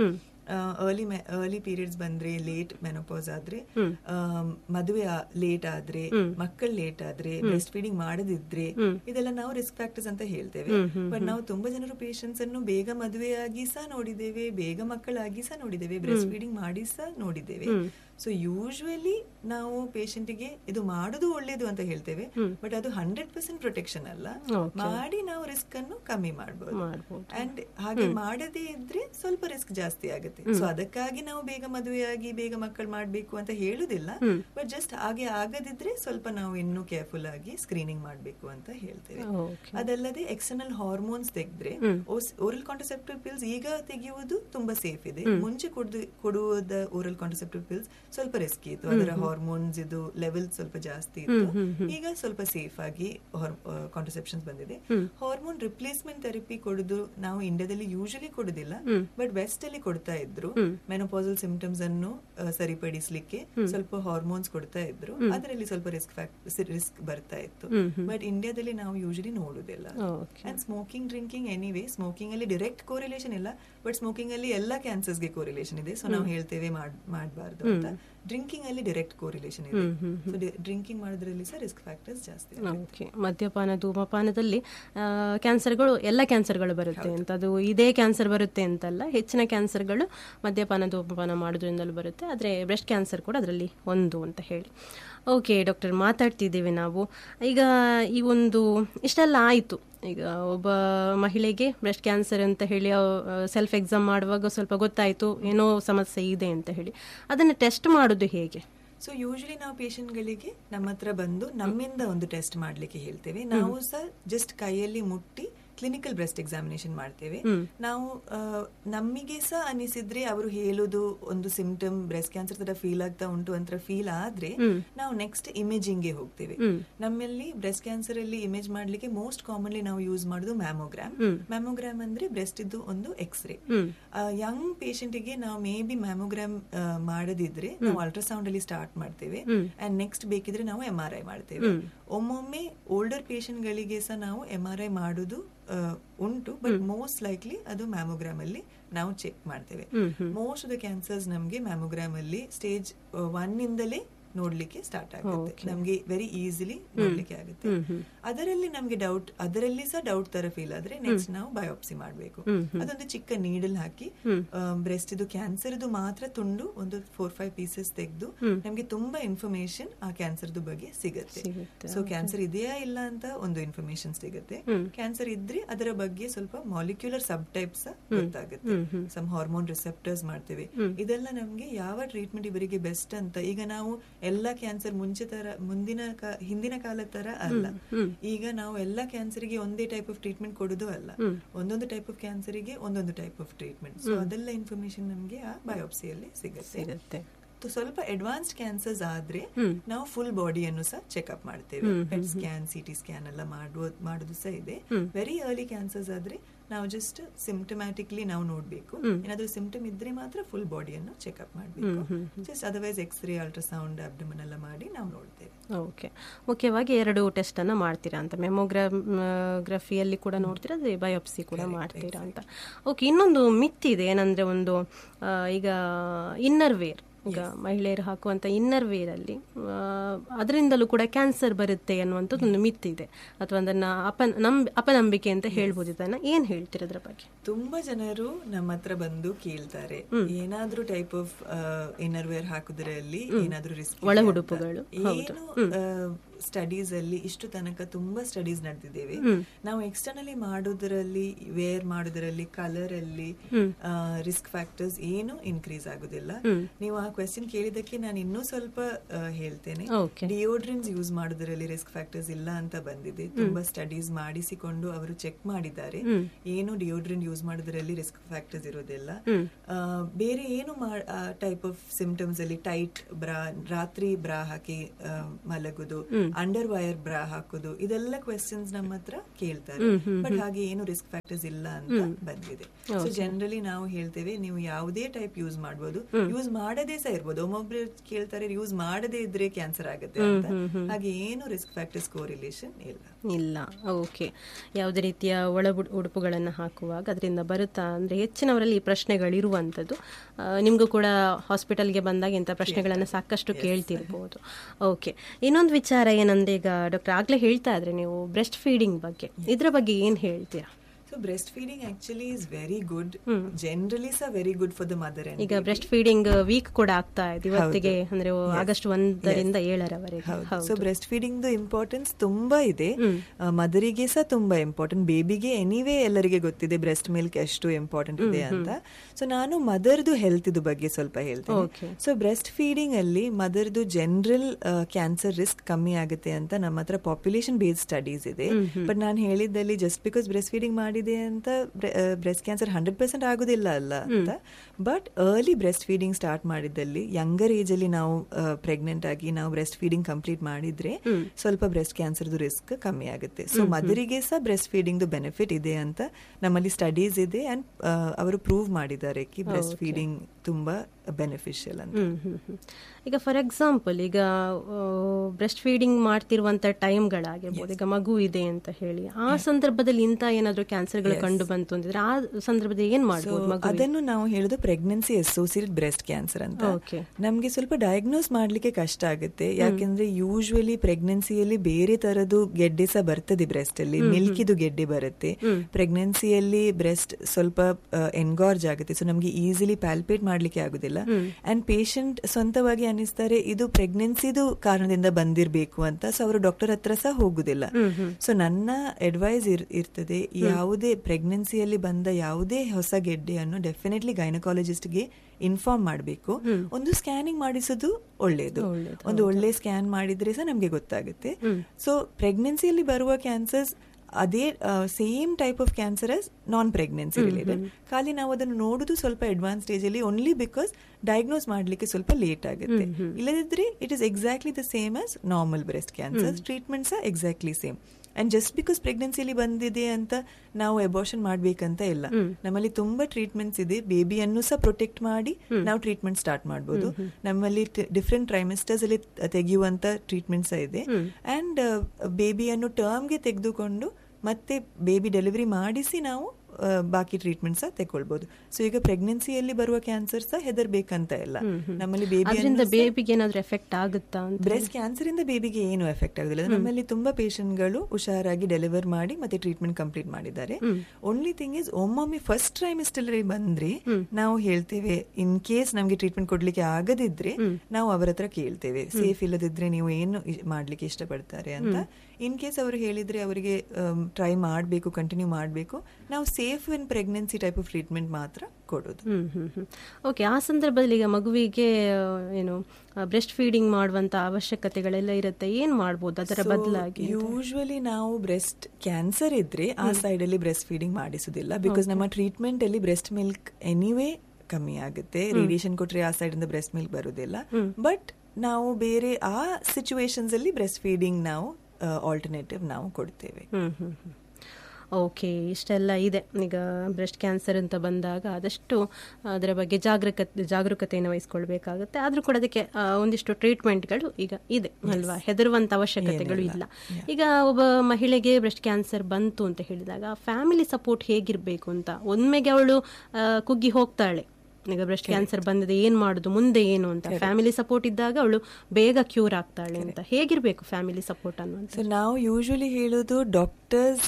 ಅರ್ಲಿ ಅರ್ಲಿ ಪೀರಿಯಡ್ಸ್ ಬಂದ್ರೆ ಲೇಟ್ ಮೆನೋಪಾಸ್ ಆದ್ರೆ ಆಮ್, ಮದುವೆ ಲೇಟ್ ಆದ್ರೆ ಮಕ್ಕಳು ಲೇಟ್ ಆದ್ರೆ ಬ್ರೆಸ್ಟ್ ಫೀಡಿಂಗ್ ಮಾಡದಿದ್ರೆ ಇದೆಲ್ಲ ನಾವು ರಿಸ್ಕ್ ಫ್ಯಾಕ್ಟರ್ಸ್ ಅಂತ ಹೇಳ್ತೇವೆ ಬಟ್ ನಾವು ತುಂಬಾ ಜನರು ಪೇಷಂಟ್ಸ್ ಅನ್ನು ಬೇಗ ಮದುವೆಯಾಗಿ ಸಹ ನೋಡಿದ್ದೇವೆ ಬೇಗ ಮಕ್ಕಳಾಗಿ ಸಹ ನೋಡಿದ್ದೇವೆ ಬ್ರೆಸ್ಟ್ ಫೀಡಿಂಗ್ ಮಾಡಿ ಸಹ ನೋಡಿದ್ದೇವೆ ಸೊ ಯೂಶುವಲಿ ನಾವು patient ಗೆ ಇದು ಮಾಡೋದು ಒಳ್ಳೇದು ಅಂತ ಹೇಳ್ತೇವೆ ಬಟ್ ಅದು ಹಂಡ್ರೆಡ್ ಪರ್ಸೆಂಟ್ ಪ್ರೊಟೆಕ್ಷನ್ ಅಲ್ಲ ಮಾಡಿ ನಾವು ರಿಸ್ಕ್ ಅನ್ನು ಕಮ್ಮಿ ಮಾಡಬಹುದು ಮಾಡ್ಬೋದು. ಅಂಡ್ ಹಾಗೆ ಮಾಡದೇ ಇದ್ರೆ ಸ್ವಲ್ಪ ರಿಸ್ಕ್ ಜಾಸ್ತಿ ಆಗುತ್ತೆ ಸೊ ಅದಕ್ಕಾಗಿ ನಾವು ಬೇಗ ಮದುವೆಯಾಗಿ ಬೇಗ ಮಕ್ಕಳು ಮಾಡ್ಬೇಕು ಅಂತ ಹೇಳುದಿಲ್ಲ ಬಟ್ ಜಸ್ಟ್ ಹಾಗೆ ಆಗದಿದ್ರೆ ಸ್ವಲ್ಪ ನಾವು ಇನ್ನೂ ಕೇರ್ಫುಲ್ ಆಗಿ ಸ್ಕ್ರೀನಿಂಗ್ ಮಾಡ್ಬೇಕು ಅಂತ ಹೇಳ್ತೇವೆ ಓಕೆ ಅದಲ್ಲದೆ ಎಕ್ಸ್ಟರ್ನಲ್ ಹಾರ್ಮೋನ್ಸ್ ತೆಗೆದ್ರೆ ಓರಲ್ ಕಾಂಟ್ರಸೆಪ್ಟಿವ್ ಪಿಲ್ಸ್ ಈಗ ತೆಗೆಯುವುದು ತುಂಬಾ ಸೇಫ್ ಇದೆ ಮುಂಚೆ ಕೊಡುದು ಕೊಡುವುದ ಓರಲ್ ಕಾಂಟ್ರಸೆಪ್ಟಿವ್ ಪಿಲ್ಸ್ ಸ್ವಲ್ಪ ರಿಸ್ಕಿ ಇತ್ತು ಅದರ ಹಾರ್ಮೋನ್ಸ್ ಇದು ಲೆವೆಲ್ ಸ್ವಲ್ಪ ಜಾಸ್ತಿ ಇತ್ತು ಈಗ ಸ್ವಲ್ಪ ಸೇಫ್ ಆಗಿ ಕಾಂಟ್ರಸೆಪ್ಷನ್ಸ್ ಬಂದಿದೆ ಹಾರ್ಮೋನ್ ರಿಪ್ಲೇಸ್ಮೆಂಟ್ ಥೆರಪಿ ಕೊಡುದು ನಾವು ಇಂಡಿಯಾದಲ್ಲಿ ಯೂಶಲಿ ಕೊಡುದಿಲ್ಲ ಬಟ್ ವೆಸ್ಟ್ ಅಲ್ಲಿ ಕೊಡ್ತಾ ಇದ್ರು ಮೆನೋಪಾಸಲ್ ಸಿಂಪ್ಟಮ್ಸ್ ಅನ್ನು ಆ, ಸರಿಪಡಿಸ್ಲಿಕ್ಕೆ ಸ್ವಲ್ಪ ಹಾರ್ಮೋನ್ಸ್ ಕೊಡ್ತಾ ಇದ್ರು ಅದರಲ್ಲಿ ಸ್ವಲ್ಪ ರಿಸ್ಕ್ ರಿಸ್ಕ್ ಬರ್ತಾ ಇತ್ತು ಬಟ್ ಇಂಡಿಯಾದಲ್ಲಿ ನಾವು ಯೂಶಲಿ ನೋಡುದಿಲ್ಲ okay and smoking drinking anyway smoking ಅಲ್ಲಿ ಡೈರೆಕ್ಟ್ ಕೋರಿಲೇಷನ್ ಇಲ್ಲ ಬಟ್ ಸ್ಮೋಕಿಂಗ್ ಅಲ್ಲಿ ಎಲ್ಲಾ ಕ್ಯಾನ್ಸರ್ಸ್ ಗೆ ಕೋರಿಲೇಷನ್ ಇದೆ ಸೊ ನಾವು ಹೇಳ್ತೇವೆ ಮಾಡಬಾರ್ದು ಅಂತ ಡ್ರಿಂಕಿಂಗ್ ಅಲ್ಲಿ ಡೈರೆಕ್ಟ್ ಕೋರಿಲೇಷನ್ ಇದೆ ಸೊ ಡ್ರಿಂಕಿಂಗ್ ಮಾಡೋದ್ರಲ್ಲಿ ಸಹ ರಿಸ್ಕ್ ಫ್ಯಾಕ್ಟರ್ಸ್ ಜಾಸ್ತಿ ಓಕೆ ಮದ್ಯಪಾನ ಧೂಮಪಾನದಲ್ಲಿ ಆ, ಕ್ಯಾನ್ಸರ್ಗಳು ಎಲ್ಲ ಕ್ಯಾನ್ಸರ್ಗಳು ಬರುತ್ತೆ ಅಂತ ಅದು ಇದೇ ಕ್ಯಾನ್ಸರ್ ಬರುತ್ತೆ ಅಂತಲ್ಲ ಹೆಚ್ಚಿನ ಕ್ಯಾನ್ಸರ್ಗಳು ಮದ್ಯಪಾನ ಧೂಮಪಾನ ಮಾಡೋದ್ರಿಂದಲೂ ಬರುತ್ತೆ ಆದರೆ ಬ್ರೆಸ್ಟ್ ಕ್ಯಾನ್ಸರ್ ಕೂಡ ಅದರಲ್ಲಿ ಒಂದು ಅಂತ ಹೇಳಿ ಓಕೆ ಡಾಕ್ಟರ್ ಮಾತಾಡ್ತಿದ್ದೇವೆ ನಾವು ಈಗ ಈ ಒಂದು ಇಷ್ಟೆಲ್ಲ ಆಯಿತು ಈಗ ಒಬ್ಬ ಮಹಿಳೆಗೆ ಬ್ರೆಸ್ಟ್ ಕ್ಯಾನ್ಸರ್ ಅಂತ ಹೇಳಿ ಸೆಲ್ಫ್ ಎಕ್ಸಾಮ್ ಮಾಡುವಾಗ ಸ್ವಲ್ಪ ಗೊತ್ತಾಯಿತು ಏನೋ ಸಮಸ್ಯೆ ಇದೆ ಅಂತ ಹೇಳಿ ಅದನ್ನು ಟೆಸ್ಟ್ ಮಾಡೋದು ಹೇಗೆ ಸೊ ಯೂಶಲಿ ನಾವು ಪೇಷಂಟ್ಗಳಿಗೆ ನಮ್ಮ ಹತ್ರ ಬಂದು ನಮ್ಮಿಂದ ಒಂದು ಟೆಸ್ಟ್ ಮಾಡ್ಲಿಕ್ಕೆ ಹೇಳ್ತೇವೆ ನಾವು ಸಹ ಜಸ್ಟ್ ಕೈಯಲ್ಲಿ ಮುಟ್ಟಿ ಕ್ಲಿನಿಕಲ್ ಬ್ರೆಸ್ಟ್ ಎಕ್ಸಾಮಿನೇಷನ್ ಮಾಡ್ತೇವೆ ನಾವು ಆ, ನಮಗೆ ಸಹ ಅನಿಸಿದ್ರೆ ಅವರು ಹೇಳುದು ಒಂದು ಸಿಂಪ್ಟಮ್ ಬ್ರೆಸ್ಟ್ ಕ್ಯಾನ್ಸರ್ ತರ ಫೀಲ್ ಆಗ್ತಾ ಉಂಟು ಅಂತ ಫೀಲ್ ಆದ್ರೆ ನಾವು ನೆಕ್ಸ್ಟ್ ಇಮೇಜಿಂಗ್ ಗೆ ಹೋಗ್ತೇವೆ ನಮ್ಮಲ್ಲಿ ಬ್ರೆಸ್ಟ್ ಕ್ಯಾನ್ಸರ್ ಅಲ್ಲಿ ಇಮೇಜ್ ಮಾಡ್ಲಿಕ್ಕೆ ಮೋಸ್ಟ್ ಕಾಮನ್ಲಿ ನಾವು ಯೂಸ್ ಮಾಡೋದು ಮ್ಯಾಮೋಗ್ರಾಮ್ ಮ್ಯಾಮೋಗ್ರಾಮ್ ಅಂದ್ರೆ ಬ್ರೆಸ್ಟ್ ಇದ್ದು ಒಂದು ಎಕ್ಸ್ರೇ ಯಂಗ್ ಪೇಷಂಟ್ ಗೆ ನಾವು ಮೇ ಬಿ ಮ್ಯಾಮೋಗ್ರಾಮ್ ಮಾಡದಿದ್ರೆ ನಾವು ಅಲ್ಟ್ರಾಸೌಂಡ್ ಅಲ್ಲಿ ಸ್ಟಾರ್ಟ್ ಮಾಡ್ತೇವೆ ಅಂಡ್ ನೆಕ್ಸ್ಟ್ ಬೇಕಿದ್ರೆ ನಾವು ಎಂ ಆರ್ ಐ ಮಾಡ್ತೇವೆ ಒಮ್ಮೊಮ್ಮೆ ಓಲ್ಡರ್ ಪೇಷಂಟ್ ಗಳಿಗೆ ಸಹ ನಾವು ಎಂ ಆರ್ ಐ ಮಾಡುದು ಆ, ಉಂಟು ಬಟ್ ಮೋಸ್ಟ್ ಲೈಕ್ಲಿ ಅದು ಮ್ಯಾಮೋಗ್ರಾಮ್ ಅಲ್ಲಿ ನಾವು ಚೆಕ್ ಮಾಡ್ತೇವೆ ಮೋಸ್ಟ್ ಆಫ್ ದ ಕ್ಯಾನ್ಸರ್ಸ್ ನಮ್ಗೆ ಮ್ಯಾಮೋಗ್ರಾಮ್ ಅಲ್ಲಿ ಸ್ಟೇಜ್ ಒನ್ ಇಂದಲೇ ನೋಡ್ಲಿಕ್ಕೆ ಸ್ಟಾರ್ಟ್ ಆಗುತ್ತೆ ನಮ್ಗೆ ವೆರಿ ಈಸಿಲಿ ನೋಡ್ಲಿಕ್ಕೆ ಆಗುತ್ತೆ ಅದರಲ್ಲಿ ನಮ್ಗೆ ಡೌಟ್ ಅದರಲ್ಲಿ ಸಹ ಡೌಟ್ ತರ ಫೀಲ್ ಆದ್ರೆ ನೆಕ್ಸ್ಟ್ ನಾವು ಬಯೋಪ್ಸಿ ಮಾಡ್ಬೇಕು ಅದೊಂದು ಚಿಕ್ಕ ನೀಡಲ್ ಹಾಕಿ ಬ್ರೆಸ್ಟ್ ಇದು ಕ್ಯಾನ್ಸರ್ ಇದು ಮಾತ್ರ ತುಂಡು ಒಂದು ಫೋರ್ ಫೈವ್ ಪೀಸಸ್ ತೆಗೆದು ನಮ್ಗೆ ತುಂಬಾ ಇನ್ಫಾರ್ಮೇಶನ್ ಆ ಕ್ಯಾನ್ಸರ್ ಬಗ್ಗೆ ಸಿಗುತ್ತೆ ಸೊ ಕ್ಯಾನ್ಸರ್ ಇದೆಯಾ ಇಲ್ಲ ಅಂತ ಒಂದು ಇನ್ಫಾರ್ಮೇಶನ್ ಸಿಗುತ್ತೆ ಕ್ಯಾನ್ಸರ್ ಇದ್ರೆ ಅದರ ಬಗ್ಗೆ ಸ್ವಲ್ಪ ಮಾಲಿಕ್ಯುಲರ್ ಸಬ್ ಟೈಪ್ಸ್ ಗೊತ್ತಾಗುತ್ತೆ ಸಮ್ ಹಾರ್ಮೋನ್ ರಿಸೆಪ್ಟರ್ಸ್ ಮಾಡ್ತೇವೆ ಇದೆಲ್ಲ ನಮ್ಗೆ ಯಾವ ಟ್ರೀಟ್ಮೆಂಟ್ ಇವರಿಗೆ ಬೆಸ್ಟ್ ಅಂತ ಈಗ ನಾವು ಎಲ್ಲ ಕ್ಯಾನ್ಸರ್ ಮುಂಚೆ ತರ ಮುಂದಿನ ಕಾ- ಹಿಂದಿನ ಕಾಲದ ತರ ಅಲ್ಲ ಈಗ ನಾವು ಎಲ್ಲ ಕ್ಯಾನ್ಸರ್ಗೆ ಒಂದೇ ಟೈಪ್ ಆಫ್ ಟ್ರೀಟ್ಮೆಂಟ್ ಕೊಡುದು ಅಲ್ಲ ಒಂದೊಂದು ಟೈಪ್ ಆಫ್ ಕ್ಯಾನ್ಸರ್ಗೆ ಒಂದೊಂದು ಟೈಪ್ ಆಫ್ ಟ್ರೀಟ್ಮೆಂಟ್ ಸೊ ಅದೆಲ್ಲ ಇನ್ಫಾರ್ಮೇಶನ್ ನಮ್ಗೆ ಆ ಬಯೋಪ್ಸಿಯಲ್ಲಿ ಸಿಗುತ್ತೆ ಸಿಗುತ್ತೆ ತು- ಸ್ವಲ್ಪ ಅಡ್ವಾನ್ಸ್ಡ್ ಕ್ಯಾನ್ಸರ್ಸ್ ಆದ್ರೆ ನಾವು ಫುಲ್ ಬಾಡಿಯನ್ನು ಸಹ ಚೆಕ್ಅಪ್ ಮಾಡ್ತೇವೆ ಪೆಟ್ ಸ್ಕ್ಯಾನ್ ಸಿಟಿ ಸ್ಕ್ಯಾನ್ ಎಲ್ಲ ಮಾಡುವ ಮಾಡೋದು ಸಹ ಇದೆ ವೆರಿ ಅರ್ಲಿ ಕ್ಯಾನ್ಸರ್ಸ್ ಆದ್ರೆ ನಾವು ಜಸ್ಟ್ ಸಿಂಪ್ಟಮ್ಯಾಟಿಕ್ಲಿ ನಾವು ನೋಡ್ಬೇಕು ಏನಾದ್ರೂ ಸಿಂಪ್ಟಮ್ ಇದ್ರೆ ಮಾತ್ರ ಫುಲ್ ಬಾಡಿಯನ್ನು ಚೆಕ್ಅಪ್ ಮಾಡಬೇಕು just otherwise x-ray ultrasound abdomen ಎಲ್ಲ ಮಾಡಿ ನಾವು ನೋಡ್ತೇವೆ ಓಕೆ ಮುಖ್ಯವಾಗಿ ಎರಡು ಟೆಸ್ಟ್ ಅನ್ನ ಮಾಡ್ತೀರಾ ಅಂತ ಮೆಮೊಗ್ರಫಿಯಲ್ಲಿ ಕೂಡ ನೋಡ್ತೀರಾ ಅದೇ ಬಯೋಪ್ಸಿ ಕೂಡ ಮಾಡ್ತೀರಾ ಅಂತ ಓಕೆ ಇನ್ನೊಂದು ಮಿತ್ ಇದೆ ಏನಂದ್ರೆ ಒಂದು ಆ, ಈಗ ಇನ್ನರ್ ವೇರ್ ಈಗ ಮಹಿಳೆಯರು ಹಾಕುವಂತ ಇನ್ನರ್ ವೇರ್ ಅಲ್ಲಿ ಆ, ಅದರಿಂದಲೂ ಕೂಡ ಕ್ಯಾನ್ಸರ್ ಬರುತ್ತೆ ಅನ್ನುವಂಥದ್ದು ಒಂದು ಮಿತ್ ಇದೆ ಅಥವಾ ಅದನ್ನ ಅಪ ನಂಬ್ ಅಪನಂಬಿಕೆ ಅಂತ ಹೇಳ್ಬೋದು ಇದನ್ನ ಏನ್ ಹೇಳ್ತೀರಾ ಅದ್ರ ಬಗ್ಗೆ ತುಂಬಾ ಜನರು ನಮ್ಮ ಹತ್ರ ಬಂದು ಕೇಳ್ತಾರೆ ಏನಾದ್ರೂ ಟೈಪ್ ಆಫ್ ಇನ್ನರ್ ವೇರ್ ಹಾಕುದ್ರಲ್ಲಿ ಏನಾದ್ರೂ ರಿಸ್ಕ್ ಒಳ ಉಡುಪುಗಳು, ಏನು ಸ್ಟಡೀಸ್ ಅಲ್ಲಿ ಇಷ್ಟು ತನಕ ತುಂಬಾ ಸ್ಟಡೀಸ್ ನಡೆದಿದ್ದೇವೆ ನಾವು ಎಕ್ಸ್ಟರ್ನಲಿ ಮಾಡೋದ್ರಲ್ಲಿ ವೇರ್ ಮಾಡೋದ್ರಲ್ಲಿ ಕಲರ್ ಅಲ್ಲಿ ರಿಸ್ಕ್ ಫ್ಯಾಕ್ಟರ್ಸ್ ಏನು ಇನ್ಕ್ರೀಸ್ ಆಗುದಿಲ್ಲ ನೀವು ಆ ಕ್ವೆಶನ್ ಕೇಳಿದಕ್ಕೆ ನಾನು ಇನ್ನೂ ಸ್ವಲ್ಪ ಆ, ಹೇಳ್ತೇನೆ Okay. ಡಿಯೋಡ್ರೆನ್ಸ್ ಯೂಸ್ ಮಾಡೋದ್ರಲ್ಲಿ ರಿಸ್ಕ್ ಫ್ಯಾಕ್ಟರ್ಸ್ ಇಲ್ಲ ಅಂತ ಬಂದಿದೆ ತುಂಬಾ ಸ್ಟಡೀಸ್ ಮಾಡಿಸಿಕೊಂಡು ಅವರು ಚೆಕ್ ಮಾಡಿದ್ದಾರೆ ಏನು ಡಿಯೋಡ್ರೆಂಟ್ ಯೂಸ್ ಮಾಡೋದ್ರಲ್ಲಿ ರಿಸ್ಕ್ ಫ್ಯಾಕ್ಟರ್ಸ್ ಇರೋದಿಲ್ಲ ಆ, ಬೇರೆ ಏನು ಟೈಪ್ ಆಫ್ ಸಿಂಪ್ಟಮ್ಸ್ ಅಲ್ಲಿ ಟೈಟ್ ಬ್ರಾ ರಾತ್ರಿ ಬ್ರಾ ಹಾಕಿ ಆ, ಮಲಗುದು ಅಂಡರ್ ವೈರ್ ಬ್ರಾ ಹಾಕೋದು ಇದೆಲ್ಲ ಕ್ವೆಶನ್ಸ್ ನಮ್ಮ ಹತ್ರ ಕೇಳ್ತಾರೆ ಬಟ್ ಹಾಗೆ ಏನು ರಿಸ್ಕ್ ಫ್ಯಾಕ್ಟರ್ಸ್ ಇಲ್ಲ ಅಂತ ಬಂದಿದೆ ಸೊ ಜನರಲಿ ನಾವು ಹೇಳ್ತೇವೆ ನೀವು ಯಾವುದೇ ಟೈಪ್ ಯೂಸ್ ಮಾಡಬಹುದು ಯೂಸ್ ಮಾಡದೇ ಸಹ ಇರ್ಬೋದು ಒಮ್ಮೊಬ್ರು ಕೇಳ್ತಾರೆ ಯೂಸ್ ಮಾಡದೇ ಇದ್ರೆ ಕ್ಯಾನ್ಸರ್ ಆಗುತ್ತೆ ಅಂತ ಹಾಗೆ ಏನು ರಿಸ್ಕ್ ಫ್ಯಾಕ್ಟರ್ಸ್ ಕೋರಿಲೇಷನ್ ಇಲ್ಲ ಇಲ್ಲ ಓಕೆ ಯಾವುದೇ ರೀತಿಯ ಒಳ ಉಡ್- ಉಡುಪುಗಳನ್ನು ಹಾಕುವಾಗ ಅದರಿಂದ ಬರುತ್ತಾ ಅಂದರೆ ಹೆಚ್ಚಿನವರಲ್ಲಿ ಈ ಪ್ರಶ್ನೆಗಳಿರುವಂಥದ್ದು ಆ, ನಿಮಗೂ ಕೂಡ ಹಾಸ್ಪಿಟಲ್ಗೆ ಬಂದಾಗ ಇಂಥ ಪ್ರಶ್ನೆಗಳನ್ನು ಸಾಕಷ್ಟು ಕೇಳ್ತಿರ್ಬೋದು ಓಕೆ ಇನ್ನೊಂದು ವಿಚಾರ ಏನಂದ್ರೆ ಈಗ ಡಾಕ್ಟರ್ ಆಗಲೇ ಹೇಳ್ತಾ ಇದ್ರೆ ನೀವು ಬ್ರೆಸ್ಟ್ ಫೀಡಿಂಗ್ ಬಗ್ಗೆ ಇದರ ಬಗ್ಗೆ ಏನು ಹೇಳ್ತೀರಾ so breast feeding actually is very good generally ಸಹ very good for the mother and ಈಗ ಬ್ರೆಸ್ಟ್ ಫೀಡಿಂಗ್ ವೀಕ್ ಕೂಡ ಆಗ್ತಾ ಇದೆ ಇವತ್ತಿಗೆ ಅಂದ್ರೆ ಆಗಸ್ಟ್ ಒಂದರಿಂದ ಏಳರವರೆಗೆ ಸೊ ಬ್ರೆಸ್ಟ್ ಫೀಡಿಂಗ್ ಇಂಪಾರ್ಟೆನ್ಸ್ ತುಂಬಾ ಇದೆ ಮದರಿಗೆ ಸಹ ತುಂಬಾ ಇಂಪಾರ್ಟೆಂಟ್ ಬೇಬಿಗೆ ಎನಿವೇ ಎಲ್ಲರಿಗೆ ಗೊತ್ತಿದೆ ಬ್ರೆಸ್ಟ್ ಮಿಲ್ಕ್ ಎಷ್ಟು ಇಂಪಾರ್ಟೆಂಟ್ ಇದೆ ಅಂತ ಸೊ ನಾನು ಮದರ್ದು ಹೆಲ್ತ್ ಇದು ಬಗ್ಗೆ ಸ್ವಲ್ಪ ಹೇಳ್ತೇನೆ ಸೊ ಬ್ರೆಸ್ಟ್ ಫೀಡಿಂಗ್ ಅಲ್ಲಿ ಮದರ್ದು ಜನರಲ್ ಕ್ಯಾನ್ಸರ್ ರಿಸ್ಕ್ ಕಮ್ಮಿ ಆಗುತ್ತೆ ಅಂತ ನಮ್ಮ ಹತ್ರ ಪಾಪ್ಯುಲೇಷನ್ ಬೇಸ್ಡ್ ಸ್ಟಡೀಸ್ ಇದೆ ಬಟ್ ನಾನು ಹೇಳಿದ್ದಲ್ಲಿ ಜಸ್ಟ್ ಬಿಕಾಸ್ ಬ್ರೆಸ್ಟ್ ಫೀಡಿಂಗ್ ಮಾಡಿದೆ ಅಂತ ಬ್ರೆಸ್ಟ್ ಕ್ಯಾನ್ಸರ್ ಹಂಡ್ರೆಡ್ ಪರ್ಸೆಂಟ್ ಆಗುದಿಲ್ಲ ಅಲ್ಲ ಅಂತ but early breast feeding start ಮಾಡಿದ್ದಲ್ಲಿ ಯಂಗರ್ ಏಜ್ ಅಲ್ಲಿ ನಾವು ಪ್ರೆಗ್ನೆಂಟ್ ಆಗಿ ನಾವು ಬ್ರೆಸ್ಟ್ ಫೀಡಿಂಗ್ ಕಂಪ್ಲೀಟ್ ಮಾಡಿದ್ರೆ ಸ್ವಲ್ಪ ಬ್ರೆಸ್ಟ್ ಕ್ಯಾನ್ಸರ್ದು ರಿಸ್ಕ್ ಕಮ್ಮಿ ಆಗುತ್ತೆ ಸೊ ಮದರಿಗೆ ಸಹ ಬ್ರೆಸ್ಟ್ ಫೀಡಿಂಗ್ ಬೆನಿಫಿಟ್ ಇದೆ ಅಂತ ನಮ್ಮಲ್ಲಿ ಸ್ಟಡೀಸ್ ಇದೆ ಅಂಡ್ ಅವರು ಪ್ರೂವ್ ಮಾಡಿದ್ದಾರೆ ಕಿ ಬ್ರೆಸ್ಟ್ ಫೀಡಿಂಗ್ ತುಂಬಾ ಬೆನಿಫಿಷಿಯಲ್ ಅಂತ ಹ್ಮ್, ಹ್ಮ್, ಹ್ಮ್. ಈಗ ಫಾರ್ ಎಕ್ಸಾಂಪಲ್ ಈಗ ಬ್ರೆಸ್ಟ್ ಫೀಡಿಂಗ್ ಮಾಡ್ತಿರುವಂತ ಟೈಮ್ಗಳಾಗಿರ್ಬೋದು ಈಗ ಮಗು ಇದೆ ಅಂತ ಹೇಳಿ ಆ ಸಂದರ್ಭದಲ್ಲಿ ಇಂಥ ಏನಾದ್ರೂ ಕ್ಯಾನ್ಸರ್ಗಳು ಕಂಡು ಬಂತು ಅಂತಿದ್ರೆ ಆ ಸಂದರ್ಭದಲ್ಲಿ ಏನ್ ಮಾಡ್ಬೋದು ಮಗು ಅದನ್ನು ನಾವು ಹೇಳುದು ಪ್ರೆಗ್ನೆನ್ಸಿ ಅಸೋಸಿಯೇಟೆಡ್ ಬ್ರೆಸ್ಟ್ ಕ್ಯಾನ್ಸರ್ ಅಂತ Okay. ನಮ್ಗೆ ಸ್ವಲ್ಪ ಡಯಾಗ್ನೋಸ್ ಮಾಡ್ಲಿಕ್ಕೆ ಕಷ್ಟ ಆಗುತ್ತೆ ಯಾಕೆಂದ್ರೆ ಯೂಶುವಲಿ ಪ್ರೆಗ್ನೆನ್ಸಿಯಲ್ಲಿ ಬೇರೆ ತರದ್ದು ಗೆಡ್ಡೆ ಸಹ ಬರ್ತದೆ ಬ್ರೆಸ್ಟ್ ಅಲ್ಲಿ ಮಿಲ್ಕಿದು ಗೆಡ್ಡೆ ಬರುತ್ತೆ ಪ್ರೆಗ್ನೆನ್ಸಿಯಲ್ಲಿ ಬ್ರೆಸ್ಟ್ ಸ್ವಲ್ಪ ಎನ್ಗಾರ್ಜ್ ಆಗುತ್ತೆ ಸೊ ನಮ್ಗೆ ಈಸಿಲಿ ಪ್ಯಾಲ್ಪೇಟ್ ಮಾಡ್ಲಿಕ್ಕೆ ಆಗುದಿಲ್ಲ ಅಂಡ್ ಪೇಷಂಟ್ ಸ್ವಂತವಾಗಿ ಅನಿಸ್ತಾರೆ ಇದು ಪ್ರೆಗ್ನೆನ್ಸಿದು ಕಾರಣದಿಂದ ಬಂದಿರಬೇಕು ಅಂತ ಸೊ ಅವರು ಡಾಕ್ಟರ್ ಹತ್ರ ಸಹ ಹೋಗುದಿಲ್ಲ ಸೊ ನನ್ನ ಅಡ್ವೈಸ್ ಇರ್ತದೆ ಯಾವುದೇ ಪ್ರೆಗ್ನೆನ್ಸಿಯಲ್ಲಿ ಬಂದ ಯಾವುದೇ ಹೊಸ ಗೆಡ್ಡೆಯನ್ನು ಡೆಫಿನೆಟ್ಲಿ ಗೈನಕಾಲಜಿಸ್ಟ್ಗೆ ಇನ್ಫಾರ್ಮ್ ಮಾಡಬೇಕು ಒಂದು ಸ್ಕ್ಯಾನಿಂಗ್ ಮಾಡಿಸೋದು ಒಳ್ಳೆಯದು ಒಂದು ಒಳ್ಳೆ ಸ್ಕ್ಯಾನ್ ಮಾಡಿದ್ರೆ ಸಹ ನಮ್ಗೆ ಗೊತ್ತಾಗುತ್ತೆ ಸೊ ಪ್ರೆಗ್ನೆನ್ಸಿಯಲ್ಲಿ ಬರುವ ಕ್ಯಾನ್ಸರ್ಸ್ ಅದೇ same type of cancer as non pregnancy related ಖಾಲಿ ನಾವು ಅದನ್ನು ನೋಡುದು ಸ್ವಲ್ಪ ಅಡ್ವಾನ್ಸ್ ಸ್ಟೇಜ್ ಅಲ್ಲಿ ಓನ್ಲಿ ಬಿಕಾಸ್ ಡಯಾಗ್ನೋಸ್ ಮಾಡ್ಲಿಕ್ಕೆ ಸ್ವಲ್ಪ ಲೇಟ್ ಆಗುತ್ತೆ ಇಲ್ಲದಿದ್ರೆ it is exactly the same as normal breast cancer treatment ಸಹ exactly same and just because ಪ್ರೆಗ್ನೆನ್ಸಿಲಿ ಬಂದಿದೆ ಅಂತ ನಾವು ಅಬಾರ್ಷನ್ ಮಾಡ್ಬೇಕಂತ ಇಲ್ಲ ನಮ್ಮಲ್ಲಿ ತುಂಬಾ ಟ್ರೀಟ್ಮೆಂಟ್ಸ್ ಇದೆ ಬೇಬಿಯನ್ನು ಸಹ ಪ್ರೊಟೆಕ್ಟ್ ಮಾಡಿ ನಾವು ಟ್ರೀಟ್ಮೆಂಟ್ ಸ್ಟಾರ್ಟ್ ಮಾಡಬಹುದು ನಮ್ಮಲ್ಲಿ ಡಿಫ್ರೆಂಟ್ ಟ್ರೈಮಿಸ್ಟರ್ಸ್ ಅಲ್ಲಿ ತೆಗೆಯುವಂತ ಟ್ರೀಟ್ಮೆಂಟ್ಸ್ ಇದೆ ಅಂಡ್ ಬೇಬಿಯನ್ನು ಟರ್ಮ್ಗೆ ತೆಗೆದುಕೊಂಡು ಮತ್ತೆ ಬೇಬಿ ಡೆಲಿವರಿ ಮಾಡಿಸಿ ನಾವು ಆ, ಬಾಕಿ ಟ್ರೀಟ್ಮೆಂಟ್ ಸಹ ತಗೊಳ್ಬಹುದು ಸೊ ಈಗ ಪ್ರೆಗ್ನೆನ್ಸಿಯಲ್ಲಿ ಬರುವ ಕ್ಯಾನ್ಸರ್ ಸಹ ಹೆದರ್ಬೇಕಂತ ಇಲ್ಲ ನಮ್ಮಲ್ಲಿ ಬೇಬಿ ಅದರಿಂದ ಬೇಬಿಗೆ ಏನಾದ್ರೂ ಎಫೆಕ್ಟ್ ಆಗುತ್ತಾ ಅಂತ ಬ್ರೆಸ್ಟ್ ಕ್ಯಾನ್ಸರ್ ಇಂದ ಬೇಬಿಗೆ ಏನು ಎಫೆಕ್ಟ್ ಆಗುದಿಲ್ಲ ನಮ್ಮಲ್ಲಿ ತುಂಬಾ ಗಳು ಹುಷಾರಾಗಿ ಡೆಲಿವರ್ ಮಾಡಿ ಮತ್ತೆ ಟ್ರೀಟ್ಮೆಂಟ್ ಕಂಪ್ಲೀಟ್ ಮಾಡಿದ್ದಾರೆ ಓನ್ಲಿ ಥಿಂಗ್ ಇಸ್ ಒಮ್ಮೊಮ್ಮೆ ಫಸ್ಟ್ ಟ್ರೈಮಿಸ್ಟಲ್ಲಿ ಬಂದ್ರೆ ನಾವು ಹೇಳ್ತೇವೆ ಇನ್ ಕೇಸ್ ನಮ್ಗೆ ಟ್ರೀಟ್ಮೆಂಟ್ ಕೊಡ್ಲಿಕ್ಕೆ ಆಗದಿದ್ರೆ ನಾವು ಅವರ ಹತ್ರ ಕೇಳ್ತೇವೆ ಸೇಫ್ ಇಲ್ಲದಿದ್ರೆ ನೀವು ಏನು ಇ- ಮಾಡ್ಲಿಕ್ಕೆ ಇಷ್ಟಪಡ್ತಾರೆ ಅಂತ ಇನ್ ಕೇಸ್ ಅವರು ಹೇಳಿದ್ರೆ ಅವರಿಗೆ ಟ್ರೈ ಮಾಡಬೇಕು ಕಂಟಿನ್ಯೂ ಮಾಡಬೇಕು ನಾವು safe in pregnancy type of treatment ಮಾತ್ರ ಕೊಡೋದು ಹ್ಮ್ ಹ್ಮ್ ಹ್ಮ್ ಓಕೆ ಆ ಸಂದರ್ಭದಲ್ಲಿ ಈಗ ಮಗುವಿಗೆ ಆ, ಏನು ಬ್ರೆಸ್ಟ್ ಫೀಡಿಂಗ್ ಮಾಡುವಂತ ಅವಶ್ಯಕತೆಗಳೆಲ್ಲ ಇರುತ್ತೆ ಏನ್ ಮಾಡ್ಬೋದು ಅದರ ಬದಲಾಗಿ ಯೂಶುವಲಿ ನಾವು ಬ್ರೆಸ್ಟ್ ಕ್ಯಾನ್ಸರ್ ಇದ್ರೆ ಆ ಸೈಡ್ ಅಲ್ಲಿ ಬ್ರೆಸ್ಟ್ ಫೀಡಿಂಗ್ ಮಾಡಿಸುದಿಲ್ಲ ಬಿಕಾಸ್ ನಮ್ಮ ಟ್ರೀಟ್ಮೆಂಟ್ ಅಲ್ಲಿ ಬ್ರೆಸ್ಟ್ ಮಿಲ್ಕ್ ಎನಿವೇ ಕಮ್ಮಿ ಆಗುತ್ತೆ ರೇಡಿಯೇಷನ್ ಕೊಟ್ರೆ ಆ ಸೈಡ್ ಇಂದ ಬ್ರೆಸ್ಟ್ ಮಿಲ್ಕ್ ಬರುದಿಲ್ಲ ಬಟ್ ನಾವು ಬೇರೆ ಆ ಸಿಚುವೇಶನ್ಸ್ ಅಲ್ಲಿ ಬ್ರೆಸ್ಟ್ ಫೀಡಿಂಗ್ ನಾವು ಆಲ್ಟರ್ನೇಟಿವ್ ನಾವು ಕೊಡ್ತೇವೆ ಹ್ಮ್ ಹ್ಮ್ ಹ್ಮ್ ಓಕೆ ಇಷ್ಟೆಲ್ಲ ಇದೆ ಈಗ ಬ್ರೆಸ್ಟ್ ಕ್ಯಾನ್ಸರ್ ಅಂತ ಬಂದಾಗ ಆದಷ್ಟು ಅದರ ಬಗ್ಗೆ ಜಾಗರೂಕತೆ ಜಾಗರೂಕತೆಯನ್ನು ವಹಿಸ್ಕೊಳ್ಬೇಕಾಗುತ್ತೆ ಆದ್ರೂ ಕೂಡ ಅದಕ್ಕೆ ಆ, ಒಂದಿಷ್ಟು ಟ್ರೀಟ್ಮೆಂಟ್ಗಳು ಈಗ ಇದೆ ಅಲ್ವಾ ಹೆದರುವಂತ ಅವಶ್ಯಕತೆಗಳು ಇಲ್ಲ ಈಗ ಒಬ್ಬ ಮಹಿಳೆಗೆ ಬ್ರೆಸ್ಟ್ ಕ್ಯಾನ್ಸರ್ ಬಂತು ಅಂತ ಹೇಳಿದಾಗ ಫ್ಯಾಮಿಲಿ ಸಪೋರ್ಟ್ ಹೇಗಿರ್ಬೇಕು ಅಂತ ಒಮ್ಮೆಗೆ ಅವಳು ಆ, ಕುಗ್ಗಿ ಹೋಗ್ತಾಳೆ ಈಗ ಬ್ರೆಸ್ಟ್ ಕ್ಯಾನ್ಸರ್ ಬಂದಿದೆ ಏನ್ ಮಾಡುದು ಮುಂದೆ ಏನು ಅಂತ ಫ್ಯಾಮಿಲಿ ಸಪೋರ್ಟ್ ಇದ್ದಾಗ ಅವಳು ಬೇಗ ಕ್ಯೂರ್ ಆಗ್ತಾಳೆ ಅಂತ ಹೇಗಿರ್ಬೇಕು ಫ್ಯಾಮಿಲಿ ಸಪೋರ್ಟ್ ಅನ್ನುವಂಥ ಸೊ ನಾವು ಯೂಶುವಲಿ ಹೇಳೋದು doctors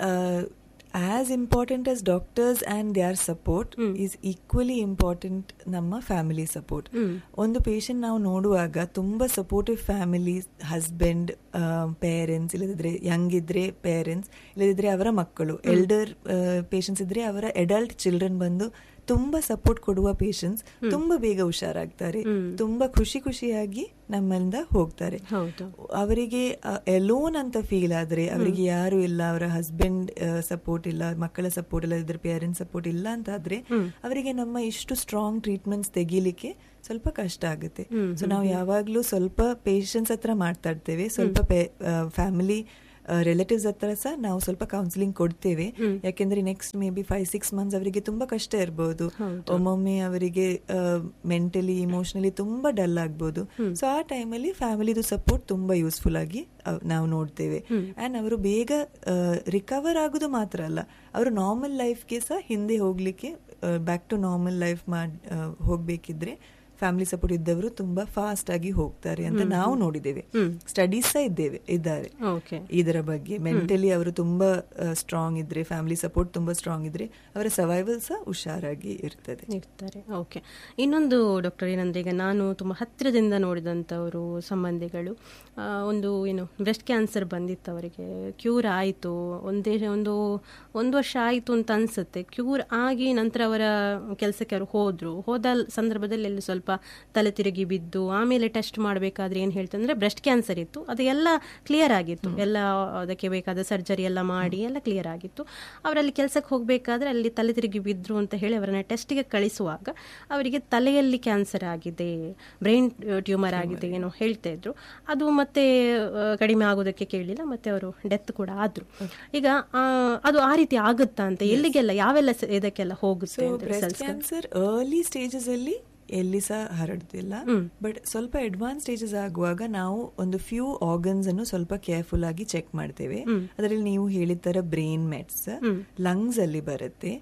as important as doctors and their support is equally important ನಮ್ಮ ಫ್ಯಾಮಿಲಿ ಸಪೋರ್ಟ್ ಒಂದು ಪೇಷಂಟ್ ನಾವು ನೋಡುವಾಗ ತುಂಬಾ ಸಪೋರ್ಟಿವ್ ಫ್ಯಾಮಿಲಿ ಹಸ್ಬೆಂಡ್ ಪೇರೆಂಟ್ಸ್ ಇಲ್ಲದಿದ್ರೆ ಯಂಗ್ ಇದ್ರೆ ಪೇರೆಂಟ್ಸ್ ಇಲ್ಲದಿದ್ರೆ ಅವರ ಮಕ್ಕಳು ಎಲ್ಡರ್ ಪೇಷಂಟ್ಸ್ ಇದ್ರೆ ಅವರ ಅಡಲ್ಟ್ ಚಿಲ್ಡ್ರನ್ ಬಂದು ತುಂಬಾ ಸಪೋರ್ಟ್ ಕೊಡುವ ಪೇಷಂಟ್ಸ್ ತುಂಬಾ ಬೇಗ ಹುಷಾರಾಗ್ತಾರೆ ತುಂಬಾ ಖುಷಿ ಖುಷಿಯಾಗಿ ನಮ್ಮಿಂದ ಹೋಗ್ತಾರೆ ಹೌದು ಅವರಿಗೆ ಎಲೋನ್ ಅಂತ ಫೀಲ್ ಆದ್ರೆ ಅವರಿಗೆ ಯಾರು ಇಲ್ಲ ಅವರ ಹಸ್ಬೆಂಡ್ ಸಪೋರ್ಟ್ ಇಲ್ಲ ಮಕ್ಕಳ ಸಪೋರ್ಟ್ ಇಲ್ಲ ಇದ್ರ ಪೇರೆಂಟ್ಸ್ ಸಪೋರ್ಟ್ ಇಲ್ಲ ಅಂತ ಆದ್ರೆ ಅವರಿಗೆ ನಮ್ಮ ಇಷ್ಟು ಸ್ಟ್ರಾಂಗ್ ಟ್ರೀಟ್ಮೆಂಟ್ಸ್ ತೆಗಿಲಿಕ್ಕೆ ಸ್ವಲ್ಪ ಕಷ್ಟ ಆಗುತ್ತೆ ಸೊ ನಾವು ಯಾವಾಗ್ಲೂ ಸ್ವಲ್ಪ ಪೇಷಂಟ್ಸ್ ಹತ್ರ ಮಾತಾಡ್ತೇವೆ ಸ್ವಲ್ಪ ಫ್ಯಾಮಿಲಿ ರಿಲೇಟಿವ್ಸ್ ಹತ್ರ ಸಹ ನಾವು ಸ್ವಲ್ಪ ಕೌನ್ಸಿಲಿಂಗ್ ಕೊಡ್ತೇವೆ ಯಾಕೆಂದ್ರೆ next maybe five six months ಅವರಿಗೆ ತುಂಬಾ ಕಷ್ಟ ಇರಬಹುದು ಒಮ್ಮೊಮ್ಮೆ ಅವರಿಗೆ ಮೆಂಟಲಿ ಇಮೋಷನಲಿ ತುಂಬಾ ಡಲ್ ಆಗ್ಬೋದು ಸೊ ಆ ಟೈಮಲ್ಲಿ ಫ್ಯಾಮಿಲಿದು ಸಪೋರ್ಟ್ ತುಂಬಾ ಯೂಸ್ಫುಲ್ ಆಗಿ ಅಹ್, ನಾವು ನೋಡ್ತೇವೆ ಅಂಡ್ ಅವರು ಬೇಗ ರಿಕವರ್ ಆಗುದು ಮಾತ್ರ ಅಲ್ಲ ಅವರು ನಾರ್ಮಲ್ ಲೈಫ್ಗೆ ಸಹ ಹಿಂದೆ ಹೋಗ್ಲಿಕ್ಕೆ ಬ್ಯಾಕ್ ಟು ನಾರ್ಮಲ್ ಲೈಫ್ ಮಾಡ್ ಅಹ್, ಹೋಗ್ಬೇಕಿದ್ರೆ ಫ್ಯಾಮಿಲಿ ಸಪೋರ್ಟ್ ಇದ್ದವರು ತುಂಬಾ ಫಾಸ್ಟ್ ಆಗಿ ಹೋಗ್ತಾರೆ ಅಂತ ನಾವು ನೋಡಿದ್ದೇವೆ ಸ್ಟಡೀಸ್ ಸಹ ಇದ್ದೇವೆ ಇದ್ದಾರೆ ಓಕೆ ಇದರ ಬಗ್ಗೆ ಮೆಂಟಲಿ ಅವರು ತುಂಬಾ ಸ್ಟ್ರಾಂಗ್ ಇದ್ರೆ ಫ್ಯಾಮಿಲಿ ಸಪೋರ್ಟ್ ತುಂಬಾ ಸ್ಟ್ರಾಂಗ್ ಇದ್ರೆ ಅವರ ಸರ್ವೈವಲ್ ಸಹ ಹುಷಾರಾಗಿ ಇರ್ತದೆ ಇರ್ತಾರೆ ಓಕೆ ಇನ್ನೊಂದು ಡಾಕ್ಟರ್ ಏನಂದ್ರೆ ಈಗ ನಾನು ತುಂಬ ಹತ್ತಿರದಿಂದ ನೋಡಿದಂಥವರು ಸಂಬಂಧಿಗಳು ಆ, ಒಂದು ಏನು ಬ್ರೆಸ್ಟ್ ಕ್ಯಾನ್ಸರ್ ಬಂದಿತ್ತು ಅವರಿಗೆ ಕ್ಯೂರ್ ಆಯಿತು ಒಂದೇ ಒಂದು ಒಂದು ವರ್ಷ ಆಯಿತು ಅಂತ ಅನ್ಸುತ್ತೆ ಕ್ಯೂರ್ ಆಗಿ ನಂತರ ಅವರ ಕೆಲಸಕ್ಕೆ ಅವರು ಹೋದ್ರು ಹೋದ ಸಂದರ್ಭದಲ್ಲಿ ಅಲ್ಲಿ ಸ್ವಲ್ಪ ತಲೆ ತಿರುಗಿ ಬಿದ್ದು ಆಮೇಲೆ ಟೆಸ್ಟ್ ಮಾಡಬೇಕಾದ್ರೆ ಏನು ಹೇಳ್ತಂದ್ರೆ ಬ್ರೆಸ್ಟ್ ಕ್ಯಾನ್ಸರ್ ಇತ್ತು ಅದು ಎಲ್ಲ ಕ್ಲಿಯರ್ ಆಗಿತ್ತು ಎಲ್ಲ ಅದಕ್ಕೆ ಬೇಕಾದ ಸರ್ಜರಿ ಎಲ್ಲ ಮಾಡಿ ಎಲ್ಲ ಕ್ಲಿಯರ್ ಆಗಿತ್ತು ಅವರಲ್ಲಿ ಕೆಲಸಕ್ಕೆ ಹೋಗಬೇಕಾದ್ರೆ ಅಲ್ಲಿ ತಲೆ ತಿರುಗಿ ಬಿದ್ರು ಅಂತ ಹೇಳಿ ಅವರನ್ನ ಟೆಸ್ಟಿಗೆ ಕಳಿಸುವಾಗ ಅವರಿಗೆ ತಲೆಯಲ್ಲಿ ಕ್ಯಾನ್ಸರ್ ಆಗಿದೆ ಬ್ರೈನ್ ಟ್ಯೂಮರ್ ಆಗಿದೆ ಏನೋ ಹೇಳ್ತಾ ಇದ್ರು ಅದು ಮತ್ತೆ ಆ, ಕಡಿಮೆ ಆಗೋದಕ್ಕೆ ಕೇಳಿಲ್ಲ ಮತ್ತೆ ಅವರು ಡೆತ್ ಕೂಡ ಆದ್ರು ಈಗ ಆ, ಅದು ಆ ರೀತಿ ಆಗುತ್ತಾ ಅಂತ ಎಲ್ಲಿಗೆಲ್ಲ ಯಾವೆಲ್ಲ ಸ- ಇದಕ್ಕೆಲ್ಲ ಹೋಗುತ್ತೆ ಸೊ ಅಂತ ಬ್ರೆಸ್ಟ್ cells ಗಳು? ಕ್ಯಾನ್ಸರ್ ಅರ್ಲಿ ಸ್ಟೇಜಸ್ ಅಲ್ಲಿ ಎಲ್ಲಿ ಸಹ ಹರಡುತ್ತಿಲ್ಲ ಬಟ್ ಸ್ವಲ್ಪ ಅಡ್ವಾನ್ಸ್ ಸ್ಟೇಜಸ್ ಆಗುವಾಗ ನಾವು ಒಂದು ಫ್ಯೂ ಆರ್ಗನ್ಸ್ ಅನ್ನು ಸ್ವಲ್ಪ ಕೇರ್ಫುಲ್ ಆಗಿ ಚೆಕ್ ಮಾಡ್ತೇವೆ ಅದರಲ್ಲಿ ನೀವು ಹೇಳಿದ ತರ ಬ್ರೈನ್ ಮೆಟ್ಸ್ ಲಂಗ್ಸ್ ಅಲ್ಲಿ ಬರುತ್ತೆ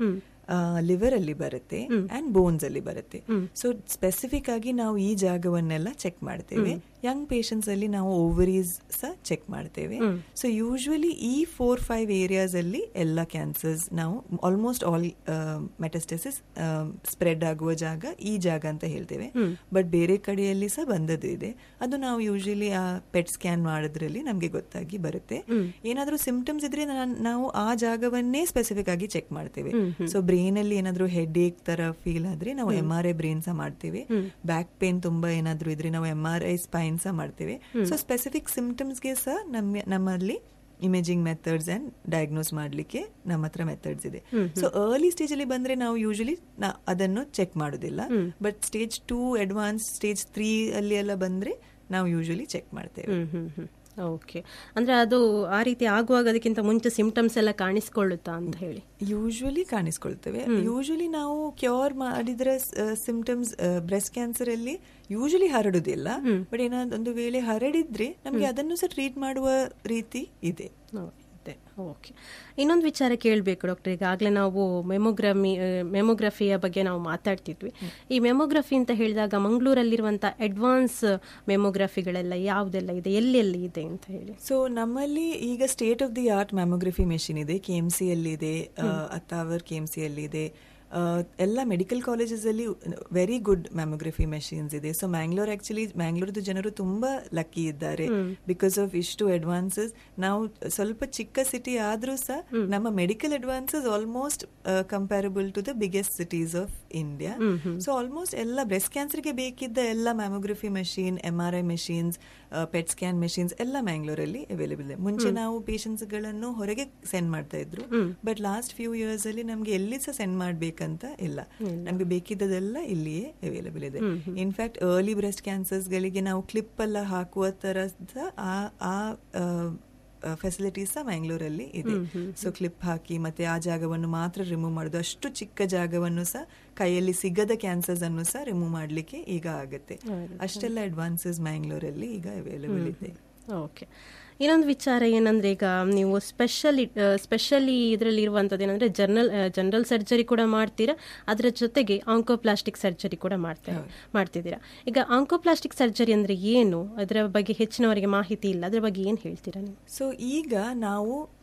ಲಿವರ್ ಅಲ್ಲಿ ಬರುತ್ತೆ ಅಂಡ್ ಬೋನ್ಸ್ ಅಲ್ಲಿ ಬರುತ್ತೆ ಸೊ ಸ್ಪೆಸಿಫಿಕ್ ಆಗಿ ನಾವು ಈ ಜಾಗವನ್ನೆಲ್ಲ ಚೆಕ್ ಮಾಡ್ತೇವೆ ಯಂಗ್ ಪೇಷಂಟ್ಸ್ ಅಲ್ಲಿ ನಾವು ಓವರೀಸ್ ಸಹ ಚೆಕ್ ಮಾಡ್ತೇವೆ ಸೊ ಯೂಶುವಲಿ ಈ ಫೋರ್ ಫೈವ್ ಏರಿಯಾಸ್ ಅಲ್ಲಿ ಎಲ್ಲ ಕ್ಯಾನ್ಸರ್ಸ್ ನಾವು ಆಲ್ಮೋಸ್ಟ್ ಆಲ್ ಮೆಟಸ್ಟೆಸಿಸ್ ಸ್ಪ್ರೆಡ್ ಆಗುವ ಜಾಗ ಈ ಜಾಗ ಅಂತ ಹೇಳ್ತೇವೆ ಬಟ್ ಬೇರೆ ಕಡೆಯಲ್ಲಿ ಸಹ ಬಂದದ್ದು ಇದೆ ಅದು ನಾವು ಯೂಶಲಿ ಆ ಪೆಟ್ ಸ್ಕ್ಯಾನ್ ಮಾಡೋದ್ರಲ್ಲಿ ನಮಗೆ ಗೊತ್ತಾಗಿ ಬರುತ್ತೆ ಏನಾದ್ರೂ ಸಿಂಪ್ಟಮ್ಸ್ ಇದ್ರೆ ನಾನ್- ನಾವು ಆ ಜಾಗವನ್ನೇ ಸ್ಪೆಸಿಫಿಕ್ ಆಗಿ ಚೆಕ್ ಮಾಡ್ತೇವೆ ಸೊ ಬ್ರೈನ್ ಅಲ್ಲಿ ಏನಾದ್ರೂ ಹೆಡ್ ಏಕ್ ತರ ಫೀಲ್ ಆದ್ರೆ ನಾವು ಎಂ ಆರ್ ಐ ಬ್ರೈನ್ ಸಹ ಮಾಡ್ತೇವೆ ಬ್ಯಾಕ್ ಪೇನ್ ತುಂಬಾ ಏನಾದ್ರೂ ಇದ್ರೆ ನಾವು ಎಂ ಆರ್ ಐ ಸ್ಪೈನ್ ಸಹ ಮಾಡ್ತೇವೆ ಸೊ ಸ್ಪೆಸಿಫಿಕ್ ಸಿಂಪ್ಟಮ್ಸ್ಗೆ ಸಹ ನಮ್ಮ ನಮ್ಮಲ್ಲಿ ಇಮೇಜಿಂಗ್ ಮೆಥಡ್ಸ್ ಅಂಡ್ ಡಯಾಗ್ನೋಸ್ ಮಾಡ್ಲಿಕ್ಕೆ ನಮ್ಮ ಹತ್ರ ಮೆಥಡ್ಸ್ ಇದೆ ಸೊ ಅರ್ಲಿ ಸ್ಟೇಜ್ ಅಲ್ಲಿ ಬಂದ್ರೆ ನಾವು ಯೂಶಲಿ ಅದನ್ನು ಚೆಕ್ ಮಾಡುದಿಲ್ಲ but stage two advance stage three ಅಲ್ಲಿ ಎಲ್ಲ ಬಂದ್ರೆ ನಾವು ಯೂಶಲಿ ಚೆಕ್ ಮಾಡ್ತೇವೆ ಹ್ಮ್ ಹ್ಮ್ ಹ್ಮ್ ಓಕೆ ಅಂದ್ರೆ ಅದು ಆ ರೀತಿ ಆಗುವಾಗ ಅದಕ್ಕಿಂತ ಮುಂಚೆ ಸಿಂಪ್ಟಮ್ಸ್ ಎಲ್ಲ ಕಾಣಿಸ್ಕೊಳ್ಳುತ್ತಾ ಅಂತ ಹೇಳಿ ಯೂಶುವಲಿ ಕಾಣಿಸ್ಕೊಳ್ತೇವೆ ಯೂಶುವಲಿ ನಾವು ಕ್ಯೂರ್ ಮಾಡಿದ್ರೆ ಸಿಂಪ್ಟಮ್ಸ್ ಬ್ರೆಸ್ಟ್ ಕ್ಯಾನ್ಸರ್ ಅಲ್ಲಿ ಯೂಶುವಲಿ ಹರಡುದಿಲ್ಲ ಬಟ್ ಏನಾದ್ರು ಒಂದು ವೇಳೆ ಹರಡಿದ್ರೆ ನಮಗೆ ಅದನ್ನು ಸಹ ಟ್ರೀಟ್ ಮಾಡುವ ರೀತಿ ಇದೆ ಓ, ಇದೆ ಓಕೆ ಇನ್ನೊಂದು ವಿಚಾರ ಕೇಳಬೇಕು ಡಾಕ್ಟರ್ ಈಗಾಗಲೇ ನಾವು ಮೆಮೊಗ್ರಮಿ ಮೆಮೊಗ್ರಫಿಯ ಬಗ್ಗೆ ನಾವು ಮಾತಾಡ್ತಿದ್ವಿ ಈ ಮೆಮೊಗ್ರಫಿ ಅಂತ ಹೇಳಿದಾಗ ಮಂಗಳೂರಲ್ಲಿರುವಂಥ ಅಡ್ವಾನ್ಸ್ ಮೆಮೊಗ್ರಫಿಗಳೆಲ್ಲ ಯಾವುದೆಲ್ಲ ಇದೆ ಎಲ್ಲೆಲ್ಲಿ ಇದೆ ಅಂತ ಹೇಳಿ ಸೊ ನಮ್ಮಲ್ಲಿ ಈಗ state of the art mammography machine ಇದೆ ಕೆ ಎಂ ಸಿ ಅಲ್ಲಿ ಇದೆ ಅತ್ತಾವರ್ ಕೆ ಎಂ ಸಿ ಅಲ್ಲಿ ಇದೆ ಆ, ಎಲ್ಲ ಮೆಡಿಕಲ್ ಕಾಲೇಜಸ್ ಅಲ್ಲಿ ವೆರಿ ಗುಡ್ ಮ್ಯಾಮೋಗ್ರಫಿ ಮೆಷಿನ್ಸ್ ಇದೆ ಸೊ ಮ್ಯಾಂಗ್ಳೂರ್ ಆಕ್ಚುಲಿ ಮ್ಯಾಂಗ್ಳೂರ್ದು ಜನರು ತುಂಬಾ ಲಕ್ಕಿ ಇದ್ದಾರೆ ಬಿಕಾಸ್ ಆಫ್ ಇಷ್ಟು ಅಡ್ವಾನ್ಸಸ್ ನಾವು ಸ್ವಲ್ಪ ಚಿಕ್ಕ ಸಿಟಿ ಆದ್ರೂ ಸಹ ನಮ್ಮ medical advances almost comparable to the biggest cities of India so almost ಎಲ್ಲ ಬ್ರೆಸ್ಟ್ ಕ್ಯಾನ್ಸರ್ಗೆ ಬೇಕಿದ್ದ ಎಲ್ಲ mammography machine M R I machines PET scan machines ಎಲ್ಲ ಮ್ಯಾಂಗ್ಳೂರಲ್ಲಿ ಅವೈಲೇಬಲ್ ಇದೆ ಮುಂಚೆ ನಾವು ಪೇಷಂಟ್ಸ್ ಗಳನ್ನು ಹೊರಗೆ ಸೆಂಡ್ ಮಾಡ್ತಾ ಇದ್ರು ಬಟ್ ಲಾಸ್ಟ್ ಫ್ಯೂ ಇಯರ್ಸ್ ಅಲ್ಲಿ ನಮ್ಗೆ ಎಲ್ಲಿ ಸಹ ಸೆಂಡ್ ಮಾಡ್ಬೇಕಂತ ಇಲ್ಲ ನಮ್ಗೆ ಬೇಕಿದ್ದದೆಲ್ಲ ಇಲ್ಲಿಯೇ ಅವೈಲೇಬಲ್ ಇದೆ ಇನ್ಫ್ಯಾಕ್ಟ್ ಅರ್ಲಿ ಬ್ರೆಸ್ಟ್ ಕ್ಯಾನ್ಸರ್ಸ್ ಗಳಿಗೆ ನಾವು ಕ್ಲಿಪ್ ಎಲ್ಲ ಹಾಕುವ ತರದ ಆ ಆ ಫೆಸಿಲಿಟೀಸ್ ಸಹ ಮ್ಯಾಂಗ್ಳೂರಲ್ಲಿ ಇದೆ ಸೊ ಕ್ಲಿಪ್ ಹಾಕಿ ಮತ್ತೆ ಆ ಜಾಗವನ್ನು ಮಾತ್ರ ರಿಮೂವ್ ಮಾಡೋದು ಅಷ್ಟು ಚಿಕ್ಕ ಜಾಗವನ್ನು ಸಹ ಕೈಯಲ್ಲಿ ಸಿಗದ ಕ್ಯಾನ್ಸರ್ಸ್ ಅನ್ನು ಸಹ ರಿಮೂವ್ ಮಾಡ್ಲಿಕ್ಕೆ ಈಗ ಆಗುತ್ತೆ ಅಷ್ಟೆಲ್ಲ ಅಡ್ವಾನ್ಸಸ್ ಮ್ಯಾಂಗ್ಳೂರಲ್ಲಿ ಈಗ ಅವೈಲೇಬಲ್ ಇದೆ ಓಕೆ ಇನ್ನೊಂದು ವಿಚಾರ ಏನಂದ್ರೆ ಈಗ ನೀವು ಸ್ಪೆಷಲಿ ಸ್ಪೆಷಲಿ ಇದರಲ್ಲಿ ಇರುವಂಥದ್ದು ಏನಂದ್ರೆ ಜರ್ನಲ್ ಜನರಲ್ ಸರ್ಜರಿ ಕೂಡ ಮಾಡ್ತೀರಾ ಅದರ ಜೊತೆಗೆ ಆಂಕೋಪ್ಲಾಸ್ಟಿಕ್ ಸರ್ಜರಿ ಕೂಡ ಮಾಡ್ತಾರೆ ಮಾಡ್ತಿದ್ದೀರಾ ಈಗ ಆಂಕೋಪ್ಲಾಸ್ಟಿಕ್ ಸರ್ಜರಿ ಅಂದ್ರೆ ಏನು ಅದರ ಬಗ್ಗೆ ಹೆಚ್ಚಿನವರಿಗೆ ಮಾಹಿತಿ ಇಲ್ಲ ಅದರ ಬಗ್ಗೆ ಏನು ಹೇಳ್ತೀರಾ ನೀವು ಸೊ ಈಗ ನಾವು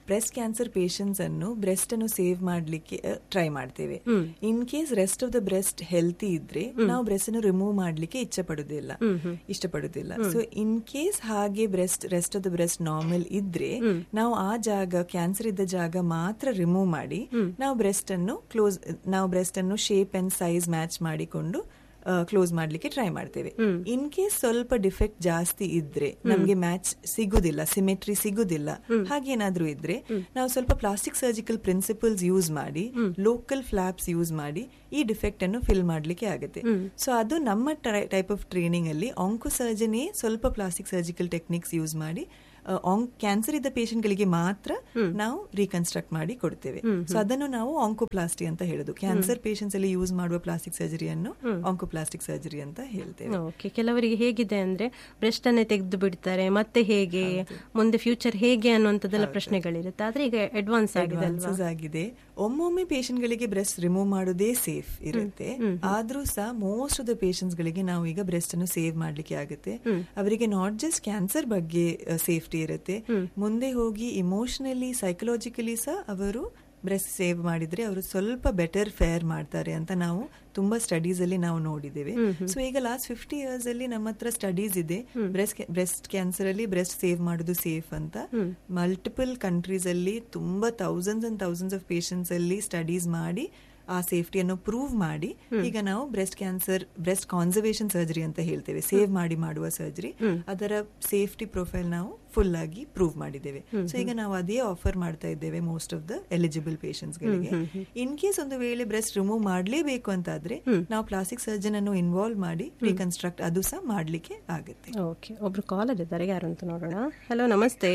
ಬ್ರೆಸ್ಟ್ ಕ್ಯಾನ್ಸರ್ ಪೇಷಂಟ್ಸ್ ಅನ್ನು ಬ್ರೆಸ್ಟ್ ಅನ್ನು ಸೇವ್ ಮಾಡ್ಲಿಕ್ಕೆ ಟ್ರೈ ಮಾಡ್ತೇವೆ in case rest of the breast healthy ಇದ್ರೆ ನಾವು ಬ್ರೆಸ್ಟ್ ಅನ್ನು ರಿಮೂವ್ ಮಾಡ್ಲಿಕ್ಕೆ ಇಚ್ಛೆ ಪಡುದಿಲ್ಲ ಇಷ್ಟಪಡುದಿಲ್ಲ ಸೊ ಇನ್ ಕೇಸ್ ಹಾಗೆ breast rest of the breast normal ಇದ್ರೆ ನಾವು ಆ ಜಾಗ ಕ್ಯಾನ್ಸರ್ ಇದ್ದ ಜಾಗ ಮಾತ್ರ ರಿಮೂವ್ ಮಾಡಿ ನಾವು ಬ್ರೆಸ್ಟ್ ಅನ್ನು ಕ್ಲೋಸ್ ನಾವು ಬ್ರೆಸ್ಟ್ ಅನ್ನು ಶೇಪ್ ಅಂಡ್ ಸೈಜ್ ಮ್ಯಾಚ್ ಮಾಡಿಕೊಂಡು ಕ್ಲೋಸ್ ಮಾಡ್ಲಿಕ್ಕೆ ಟ್ರೈ ಮಾಡ್ತೇವೆ ಇನ್ ಕೇಸ್ ಸ್ವಲ್ಪ ಡಿಫೆಕ್ಟ್ ಜಾಸ್ತಿ ಇದ್ರೆ ನಮ್ಗೆ ಮ್ಯಾಚ್ ಸಿಗುದಿಲ್ಲ ಸಿಮೆಟ್ರಿ ಸಿಗುದಿಲ್ಲ ಹಾಗೇನಾದ್ರೂ ಇದ್ರೆ ನಾವು ಸ್ವಲ್ಪ ಪ್ಲಾಸ್ಟಿಕ್ ಸರ್ಜಿಕಲ್ ಪ್ರಿನ್ಸಿಪಲ್ಸ್ ಯೂಸ್ ಮಾಡಿ ಲೋಕಲ್ ಫ್ಲಾಪ್ಸ್ ಯೂಸ್ ಮಾಡಿ ಈ ಡಿಫೆಕ್ಟ್ ಅನ್ನು ಫಿಲ್ ಮಾಡ್ಲಿಕ್ಕೆ ಆಗುತ್ತೆ ಸೊ ಅದು ನಮ್ಮ ಟೈಪ್ ಆಫ್ ಟ್ರೈನಿಂಗ್ ಅಲ್ಲಿ ಆಂಕೋ ಸರ್ಜನೇ ಸ್ವಲ್ಪ ಪ್ಲಾಸ್ಟಿಕ್ ಸರ್ಜಿಕಲ್ ಟೆಕ್ನಿಕ್ಸ್ ಯೂಸ್ ಮಾಡಿ ಕ್ಯಾನ್ಸರ್ ಇದ್ದ ಪೇಷಂಟ್ ಗಳಿಗೆ ಮಾತ್ರ ನಾವು ರೀಕನ್ಸ್ಟ್ರಕ್ಟ್ ಮಾಡಿ ಕೊಡ್ತೇವೆ ಸೊ ಅದನ್ನು ನಾವು ಆಂಕೋಪ್ಲಾಸ್ಟಿ ಅಂತ ಹೇಳುದು ಕ್ಯಾನ್ಸರ್ ಪೇಷಂಟ್ಸ್ ಅಲ್ಲಿ ಯೂಸ್ ಮಾಡುವ ಪ್ಲಾಸ್ಟಿಕ್ ಸರ್ಜರಿಯನ್ನು ಆಂಕೋಪ್ಲಾಸ್ಟಿಕ್ ಸರ್ಜರಿ ಅಂತ ಹೇಳ್ತೇವೆ ಓಕೆ ಕೆಲವರಿಗೆ ಹೇಗಿದೆ ಅಂದ್ರೆ ಬ್ರೆಸ್ಟ್ ಅನ್ನೇ ತೆಗೆದು ಬಿಡ್ತಾರೆ ಮತ್ತೆ ಹೇಗೆ ಮುಂದೆ ಫ್ಯೂಚರ್ ಹೇಗೆ ಅನ್ನುವಂಥದ್ದೆಲ್ಲ ಪ್ರಶ್ನೆಗಳಿರುತ್ತೆ ಆದ್ರೆ ಈಗ ಅಡ್ವಾನ್ಸ್ ಆಗಿದೆ ಅಲ್ವಾ Advances ಆಗಿದೆ ಒಮ್ಮೊಮ್ಮೆ ಪೇಷಂಟ್ ಗಳಿಗೆ ಬ್ರೆಸ್ಟ್ ರಿಮೂವ್ ಮಾಡೋದೇ ಸೇಫ್ ಇರುತ್ತೆ ಆದ್ರೂ ಸಹ ಮೋಸ್ಟ್ ಆಫ್ ದ ಪೇಷಂಟ್ಸ್ ಗಳಿಗೆ ನಾವು ಈಗ ಬ್ರೆಸ್ಟ್ ಅನ್ನು ಸೇವ್ ಮಾಡ್ಲಿಕ್ಕೆ ಆಗುತ್ತೆ ಅವರಿಗೆ ನಾಟ್ ಜಸ್ಟ್ ಕ್ಯಾನ್ಸರ್ ಬಗ್ಗೆ ಸೇಫ್ಟಿ ಇರುತ್ತೆ ಮುಂದೆ ಹೋಗಿ ಇಮೋಷನಲಿ ಸೈಕಲಾಜಿಕಲಿ ಸಹ ಅವರು ಬ್ರೆಸ್ಟ್ ಸೇವ್ ಮಾಡಿದ್ರೆ ಅವರು ಸ್ವಲ್ಪ ಬೆಟರ್ ಫೇರ್ ಮಾಡ್ತಾರೆ ಅಂತ ನಾವು ತುಂಬಾ ಸ್ಟಡೀಸ್ ಅಲ್ಲಿ ನಾವು ನೋಡಿದ್ದೇವೆ ಸೊ ಈಗ ಲಾಸ್ಟ್ ಫಿಫ್ಟಿ ಇಯರ್ಸ್ ಅಲ್ಲಿ ನಮ್ಮ ಹತ್ರ ಸ್ಟಡೀಸ್ ಇದೆ ಬ್ರೆಸ್ಟ್ ಬ್ರೆಸ್ಟ್ ಕ್ಯಾನ್ಸರ್ ಅಲ್ಲಿ ಬ್ರೆಸ್ಟ್ ಸೇವ್ ಮಾಡೋದು ಸೇಫ್ ಅಂತ ಮಲ್ಟಿಪಲ್ ಕಂಟ್ರೀಸ್ ಅಲ್ಲಿ ತುಂಬಾ thousands and thousands of patients ಅಲ್ಲಿ ಸ್ಟಡೀಸ್ ಮಾಡಿ ಆ ಸೇಫ್ಟಿಯನ್ನು ಪ್ರೂವ್ ಮಾಡಿ ಈಗ ನಾವು breast cancer breast conservation surgery ಅಂತ ಹೇಳ್ತೇವೆ ಸೇವ್ ಮಾಡಿ ಮಾಡುವ ಸರ್ಜರಿ ಅದರ ಸೇಫ್ಟಿ ಪ್ರೊಫೈಲ್ ನಾವು ಫುಲ್ ಆಗಿ ಪ್ರೂವ್ ಮಾಡಿದ್ದೇವೆ ಸೊ ಈಗ ನಾವು ಅದೇ ಆಫರ್ ಮಾಡ್ತಾ ಇದ್ದೇವೆ most of the eligible patients ಗಳಿಗೆ ಇನ್ ಕೇಸ್ ಒಂದು ವೇಳೆ ಬ್ರೆಸ್ಟ್ ರಿಮೂವ್ ಮಾಡಲೇಬೇಕು ಅಂತಾದ್ರೆ ನಾವು ಪ್ಲಾಸ್ಟಿಕ್ ಸರ್ಜನ್ ಅನ್ನು ಇನ್ವಾಲ್ವ್ ಮಾಡಿ ರೀಕನ್ಸ್ಟ್ರಕ್ಟ್ ಅದು ಸಹ ಮಾಡ್ಲಿಕ್ಕೆ ಆಗುತ್ತೆ ಓಕೆ ಒಬ್ರು ಕಾಲರ್ ಇದ್ದಾರೆ ಯಾರು ಅಂತ ನೋಡೋಣ ಹಲೋ ನಮಸ್ತೆ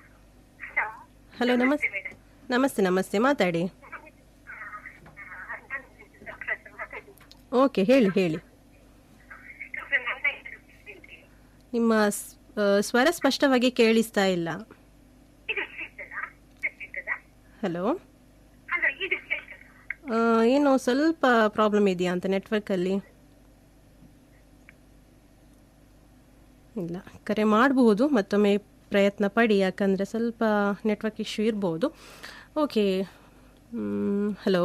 ಹಲೋ ನಮಸ್ತೆ ನಮಸ್ತೆ ನಮಸ್ತೆ ಮಾತಾಡಿ ಓಕೆ ಹೇಳಿ ಹೇಳಿ ನಿಮ್ಮ ಸ್- ಆ, ಸ್ವರ ಸ್ಪಷ್ಟವಾಗಿ ಕೇಳಿಸ್ತಾ ಇಲ್ಲ ಹಲೋ ಆ, ಏನು ಸ್ವಲ್ಪ ಪ್ರಾಬ್ಲಮ್ ಇದೆಯಾ ಅಂತ ನೆಟ್ವರ್ಕಲ್ಲಿ ಇಲ್ಲ ಕರೆ ಮಾಡಬಹುದು ಮತ್ತೊಮ್ಮೆ ಪ್ರಯತ್ನ ಪಡಿ ಯಾಕಂದರೆ ಸ್ವಲ್ಪ ನೆಟ್ವರ್ಕ್ ಇಶ್ಯೂ ಇರ್ಬೋದು ಓಕೆ ಹಲೋ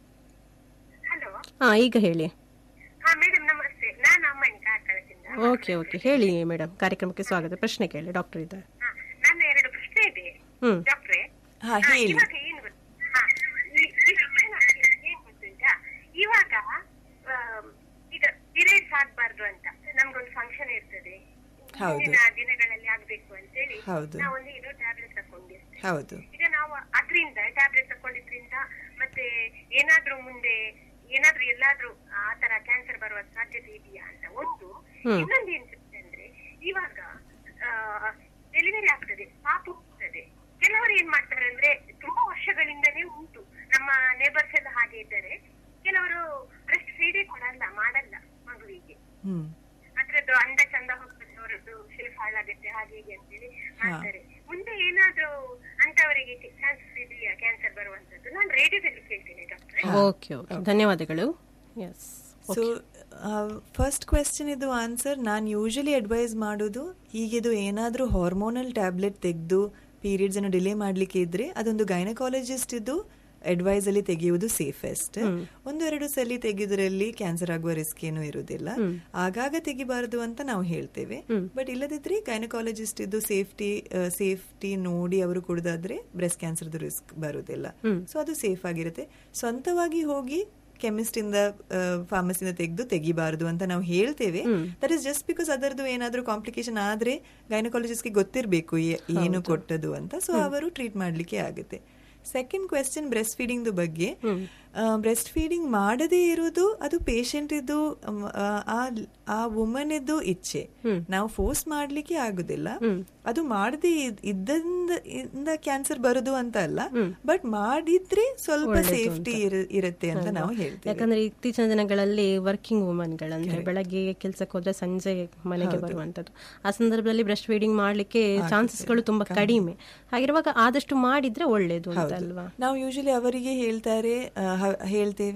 ಹಲೋ ಹಾಂ ಈಗ ಹೇಳಿ ಹಾ ಮೇಡಮ್ ನಮಸ್ತೆ ನಾನು ಅಮ್ಮನ್ ಕಾರ್ಕಳದಿಂದ ಓಕೆ ಓಕೆ ಹೇಳಿ ಮೇಡಮ್ ಕಾರ್ಯಕ್ರಮಕ್ಕೆ ಸ್ವಾಗತ ಪ್ರಶ್ನೆ ಕೇಳಿ ಡಾಕ್ಟರ್ ಇದ್ದಾರೆ ಹಾ, ನನ್ನ ಎರಡು ಪ್ರಶ್ನೆ ಇದೆ ಹ್ಮ್. ಡಾಕ್ಟ್ರೆ ಹಾ ಹೇಳಿ ಇವಾಗ ಏನು ಗೊತ್ತಾ? ಹಾ, ಈ- ಈ ಪ್ರಶ್ನೆ ಏನ್ ಗೊತ್ತುಂಟಾ ಇವಾಗ ಆಮ್, ಈಗ ಪೀರಿಯಡ್ಸ್ ಆಗ್ಬಾರ್ದು ಅಂತ ನಮ್ಗೊಂದು ಫಂಕ್ಷನ್ ಇರ್ತದೆ ಹೌದು. ಮುಂದಿನ ದಿನಗಳಲ್ಲಿ ಆಗ್ಬೇಕು ಅಂತೇಳಿ ಹೌದು. ನಾವೊಂದು ಏನೋ ಟ್ಯಾಬ್ಲೆಟ್ ತಕೊಂಡಿರ್ತೇವೆ ಹೌದು ಈಗ ನಾವು ಅದರಿಂದ ಟ್ಯಾಬ್ಲೆಟ್ ತಕೊಂಡಿದ್ರಿಂದ ಮತ್ತೆ ಏನಾದ್ರೂ ಮುಂದೆ ಏನಾದ್ರೂ ಎಲ್ಲಾದ್ರೂ ಆ ತರ ಕ್ಯಾನ್ಸರ್ ಬರುವ ಸಾಧ್ಯತೆ ಇದೆಯಾ ಅಂತ ಒಂದು ಇನ್ನೊಂದು ಏನ್ ಗೊತ್ತಾ ಅಂದ್ರೆ ಇವಾಗ ಡೆಲಿವರಿ ಆಗ್ತದೆ ಪಾಪು ಹೋಗ್ತದೆ ಕೆಲವರು ಏನ್ ಮಾಡ್ತಾರೆ ಅಂದ್ರೆ ತುಂಬಾ ವರ್ಷಗಳಿಂದನೇ ಉಂಟು ನಮ್ಮ ನೇಬರ್ಸ್ ಎಲ್ಲ ಹಾಗೆ ಇದ್ದಾರೆ ಕೆಲವರು ಬ್ರೆಸ್ಟ್ ಫೀಡೇ ಕೊಡಲ್ಲ ಮಾಡಲ್ಲ ಮಗುವಿಗೆ ಹ್ಮ್ ಅದ್ರದ್ದು ಅಂದ ಚಂದ ಹೋಗ್ತದೆ ಅವರದ್ದು ಶೇಪ್ ಹಾಳಾಗುತ್ತೆ ಹಾಗೆ ಹೀಗೆ ಅಂತೇಳಿ ಮಾಡ್ತಾರೆ ಮುಂದೆ ಏನಾದ್ರೂ ಅಂತವರಿಗೆ ಚಾನ್ಸಸ್ ಇದೆಯಾ ಕ್ಯಾನ್ಸರ್ ಬರುವಂತದ್ದು ನಾನು ರೇಡಿಯೋದಲ್ಲಿ ಕೇಳ್ತೇನೆ ಡಾಕ್ಟ್ರೆ ಓಕೆ ಓಕೆ ಧನ್ಯವಾದಗಳು ಎಸ್ ಸೊ ಫಸ್ಟ್ ಕ್ವೆಶ್ಚನ್ ಇದು ಆನ್ಸರ್ ನಾನು ಯೂಶಲಿ ಅಡ್ವೈಸ್ ಮಾಡೋದು ಹೀಗಿದು ಏನಾದರೂ ಹಾರ್ಮೋನಲ್ ಟ್ಯಾಬ್ಲೆಟ್ ತೆಗೆದು ಪೀರಿಯಡ್ಸ್ ಅನ್ನು ಡಿಲೇ ಮಾಡಲಿಕ್ಕೆ ಇದ್ರೆ ಅದೊಂದು ಗೈನಕಾಲಜಿಸ್ಟ್ ಇದು ಅಡ್ವೈಸ್ ಅಲ್ಲಿ ತೆಗೆಯುವುದು ಸೇಫೆಸ್ಟ್ ಒಂದು ಎರಡು ಸಲ ತೆಗೆದ್ರಲ್ಲಿ ಕ್ಯಾನ್ಸರ್ ಆಗುವ ರಿಸ್ಕ್ ಏನು ಇರುವುದಿಲ್ಲ ಆಗಾಗ ತೆಗಿಬಾರದು ಅಂತ ನಾವು ಹೇಳ್ತೇವೆ ಬಟ್ ಇಲ್ಲದಿದ್ರೆ ಗೈನಕಾಲಜಿಸ್ಟ್ ಇದು ಸೇಫ್ಟಿ ಸೇಫ್ಟಿ ನೋಡಿ ಅವರು ಕುಡಿದಾದ್ರೆ ಬ್ರೆಸ್ಟ್ ಕ್ಯಾನ್ಸರ್ದು ರಿಸ್ಕ್ ಬರುವುದಿಲ್ಲ ಸೊ ಅದು ಸೇಫ್ ಆಗಿರುತ್ತೆ ಸ್ವಂತವಾಗಿ ಹೋಗಿ ಕೆಮಿಸ್ಟ್ ಇಂದ ಫಾರ್ಮಸಿಂದ ತೆಗೆದು ತೆಗಿಬಾರದು ಅಂತ ನಾವು ಹೇಳ್ತೇವೆ ದಟ್ ಇಸ್ ಜಸ್ಟ್ ಬಿಕಾಸ್ ಅದರದ್ದು ಏನಾದ್ರೂ ಕಾಂಪ್ಲಿಕೇಶನ್ ಆದ್ರೆ ಗೈನಕಾಲಜಿಸ್ಟ್ಗೆ ಗೊತ್ತಿರಬೇಕು ಏನು ಕೊಟ್ಟದು ಅಂತ ಸೊ ಅವರು ಟ್ರೀಟ್ ಮಾಡ್ಲಿಕ್ಕೆ ಆಗುತ್ತೆ ಸೆಕೆಂಡ್ ಕ್ವೆಶ್ಚನ್ ಬ್ರೆಸ್ಟ್ ಫೀಡಿಂಗ್ ಬಗ್ಗೆ ಬ್ರೆಸ್ಟ್ ಫೀಡಿಂಗ್ ಮಾಡದೇ ಇರುವುದು ಅದು ಪೇಷಂಟ್ ಇದು ಮ್, ಆ, ಆ- ಆ ವುಮನ್ ಇದ್ದು ಇಚ್ಛೆ ನಾವು ಫೋರ್ಸ್ ಮಾಡ್ಲಿಕ್ಕೆ ಆಗುದಿಲ್ಲ ಅದು ಮಾಡದೆ ಇದ್ದಿಂದ ಇಂದ ಕ್ಯಾನ್ಸರ್ ಬರುದು ಅಂತ ಅಲ್ಲ ಬಟ್ ಮಾಡಿದ್ರೆ ಸ್ವಲ್ಪ ಸೇಫ್ಟಿ ಇರುತ್ತೆ ಅಂತ ನಾವು ಹೇಳ್ತೇವೆ ಯಾಕಂದ್ರೆ ಇತ್ತೀಚಿನ ದಿನಗಳಲ್ಲಿ ವರ್ಕಿಂಗ್ ವುಮನ್ಗಳಂದ್ರೆ ಬೆಳಗ್ಗೆ ಕೆಲ್ಸಕ್ಕೆ ಹೋದ್ರೆ ಸಂಜೆ ಮನೆಗೆ ಬರುವಂತದ್ದು ಆ ಸಂದರ್ಭದಲ್ಲಿ ಬ್ರೆಸ್ಟ್ ಫೀಡಿಂಗ್ ಮಾಡ್ಲಿಕ್ಕೆ ಚಾನ್ಸಸ್ಗಳು ತುಂಬಾ ಕಡಿಮೆ ಹಾಗಿರುವಾಗ ಆದಷ್ಟು ಮಾಡಿದ್ರೆ ಒಳ್ಳೇದು ಅಂತ ಅಲ್ವಾ ನಾವು ಯೂಶಲಿ ಅವರಿಗೆ ಹೇಳ್ತಾರೆ ಆ, ಹ- ಹೇಳ್ತೇವೆ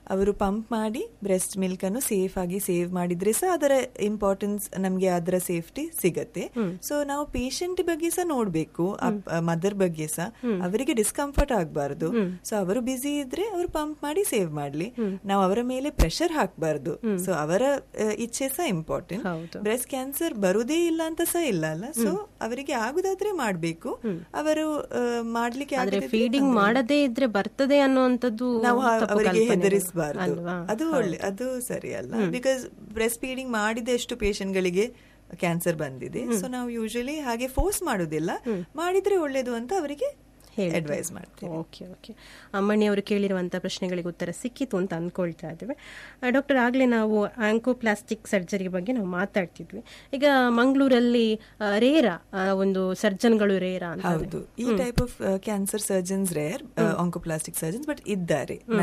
ಅವರು ಪಂಪ್ ಮಾಡಿ ಬ್ರೆಸ್ಟ್ ಮಿಲ್ಕ್ ಅನ್ನು ಸೇಫ್ ಆಗಿ ಸೇವ್ ಮಾಡಿದ್ರೆ ಸಹ ಅದರ ಇಂಪಾರ್ಟೆನ್ಸ್ ನಮ್ಗೆ ಅದರ ಸೇಫ್ಟಿ ಸಿಗತ್ತೆ ಸೊ ನಾವು ಪೇಷಂಟ್ ಬಗ್ಗೆ ಸಹ ನೋಡ್ಬೇಕು ಮದರ್ ಬಗ್ಗೆ ಸಹ ಅವರಿಗೆ ಡಿಸ್ಕಂಫರ್ಟ್ ಆಗಬಾರ್ದು ಸೊ ಅವರು ಬಿಸಿ ಇದ್ರೆ ಅವರು ಪಂಪ್ ಮಾಡಿ ಸೇವ್ ಮಾಡ್ಲಿ ನಾವು ಅವರ ಮೇಲೆ ಪ್ರೆಷರ್ ಹಾಕಬಾರ್ದು ಸೊ ಅವರ ಆ, ಇಚ್ಛೆ ಸಹ ಇಂಪಾರ್ಟೆಂಟ್ ಹೌದು. ಬ್ರೆಸ್ಟ್ ಕ್ಯಾನ್ಸರ್ ಬರುದೇ ಇಲ್ಲ ಅಂತ ಸಹ ಇಲ್ಲ ಅಲ್ಲ ಸೊ ಅವರಿಗೆ ಆಗುದಾದ್ರೆ ಮಾಡ್ಬೇಕು ಅವರು ಆ, ಮಾಡ್ಲಿಕ್ಕೆ ಆದ್ರೆ ಆಗದಿದ್ರೆ ಫೀಡಿಂಗ್ ಮಾಡದೇ ಇದ್ರೆ ಬರ್ತದೆ ಅನ್ನುವಂಥದ್ದು ನಾವು ಆ- ತಪ್ಪು ಅವರಿಗೆ ಕಲ್ಪನೆ ಹೆದರಿಸಬಾರ್ದು ಅಲ್ವಾ ಅದು ಒಳ್ಳೆ ಅದು ಸರಿ ಅಲ್ಲ ಬಿಕಾಸ್ ಬ್ರೆಸ್ಟ್ ಫೀಡಿಂಗ್ ಮಾಡಿದಷ್ಟು ಪೇಷಂಟ್ ಗಳಿಗೆ ಕ್ಯಾನ್ಸರ್ ಬಂದಿದೆ ಸೊ ನಾವು ಯೂಶಲಿ ಹಾಗೆ ಫೋರ್ಸ್ ಮಾಡುದಿಲ್ಲ ಮಾಡಿದ್ರೆ ಒಳ್ಳೇದು ಅಂತ ಅವರಿಗೆ ಅಡ್ವೈಸ್ ಮಾಡ್ತೇವೆ ಓಕೆ ಓಕೆ ಅಮ್ಮಣ್ಣಿ ಅವರು ಕೇಳಿರುವಂಥ ಪ್ರಶ್ನೆಗಳಿಗೆ ಉತ್ತರ ಸಿಕ್ಕಿತು ಅಂತ ಅಂದ್ಕೊಳ್ತಾ ಇದ್ದೇವೆ ಡಾಕ್ಟರ್ ಆಗಲೇ ನಾವು ಆಂಕೋಪ್ಲಾಸ್ಟಿಕ್ ಸರ್ಜರಿ ಬಗ್ಗೆ ನಾವು ಮಾತಾಡ್ತಿದ್ವಿ ಈಗ ಮಂಗಳೂರಲ್ಲಿ ರೇರ ಒಂದು ಸರ್ಜನ್ಗಳು ರೇರ ಅಂತ ಹೌದು ಈ type of cancer surgeons rare oncoplastic surgeons but ಇದ್ದಾರೆ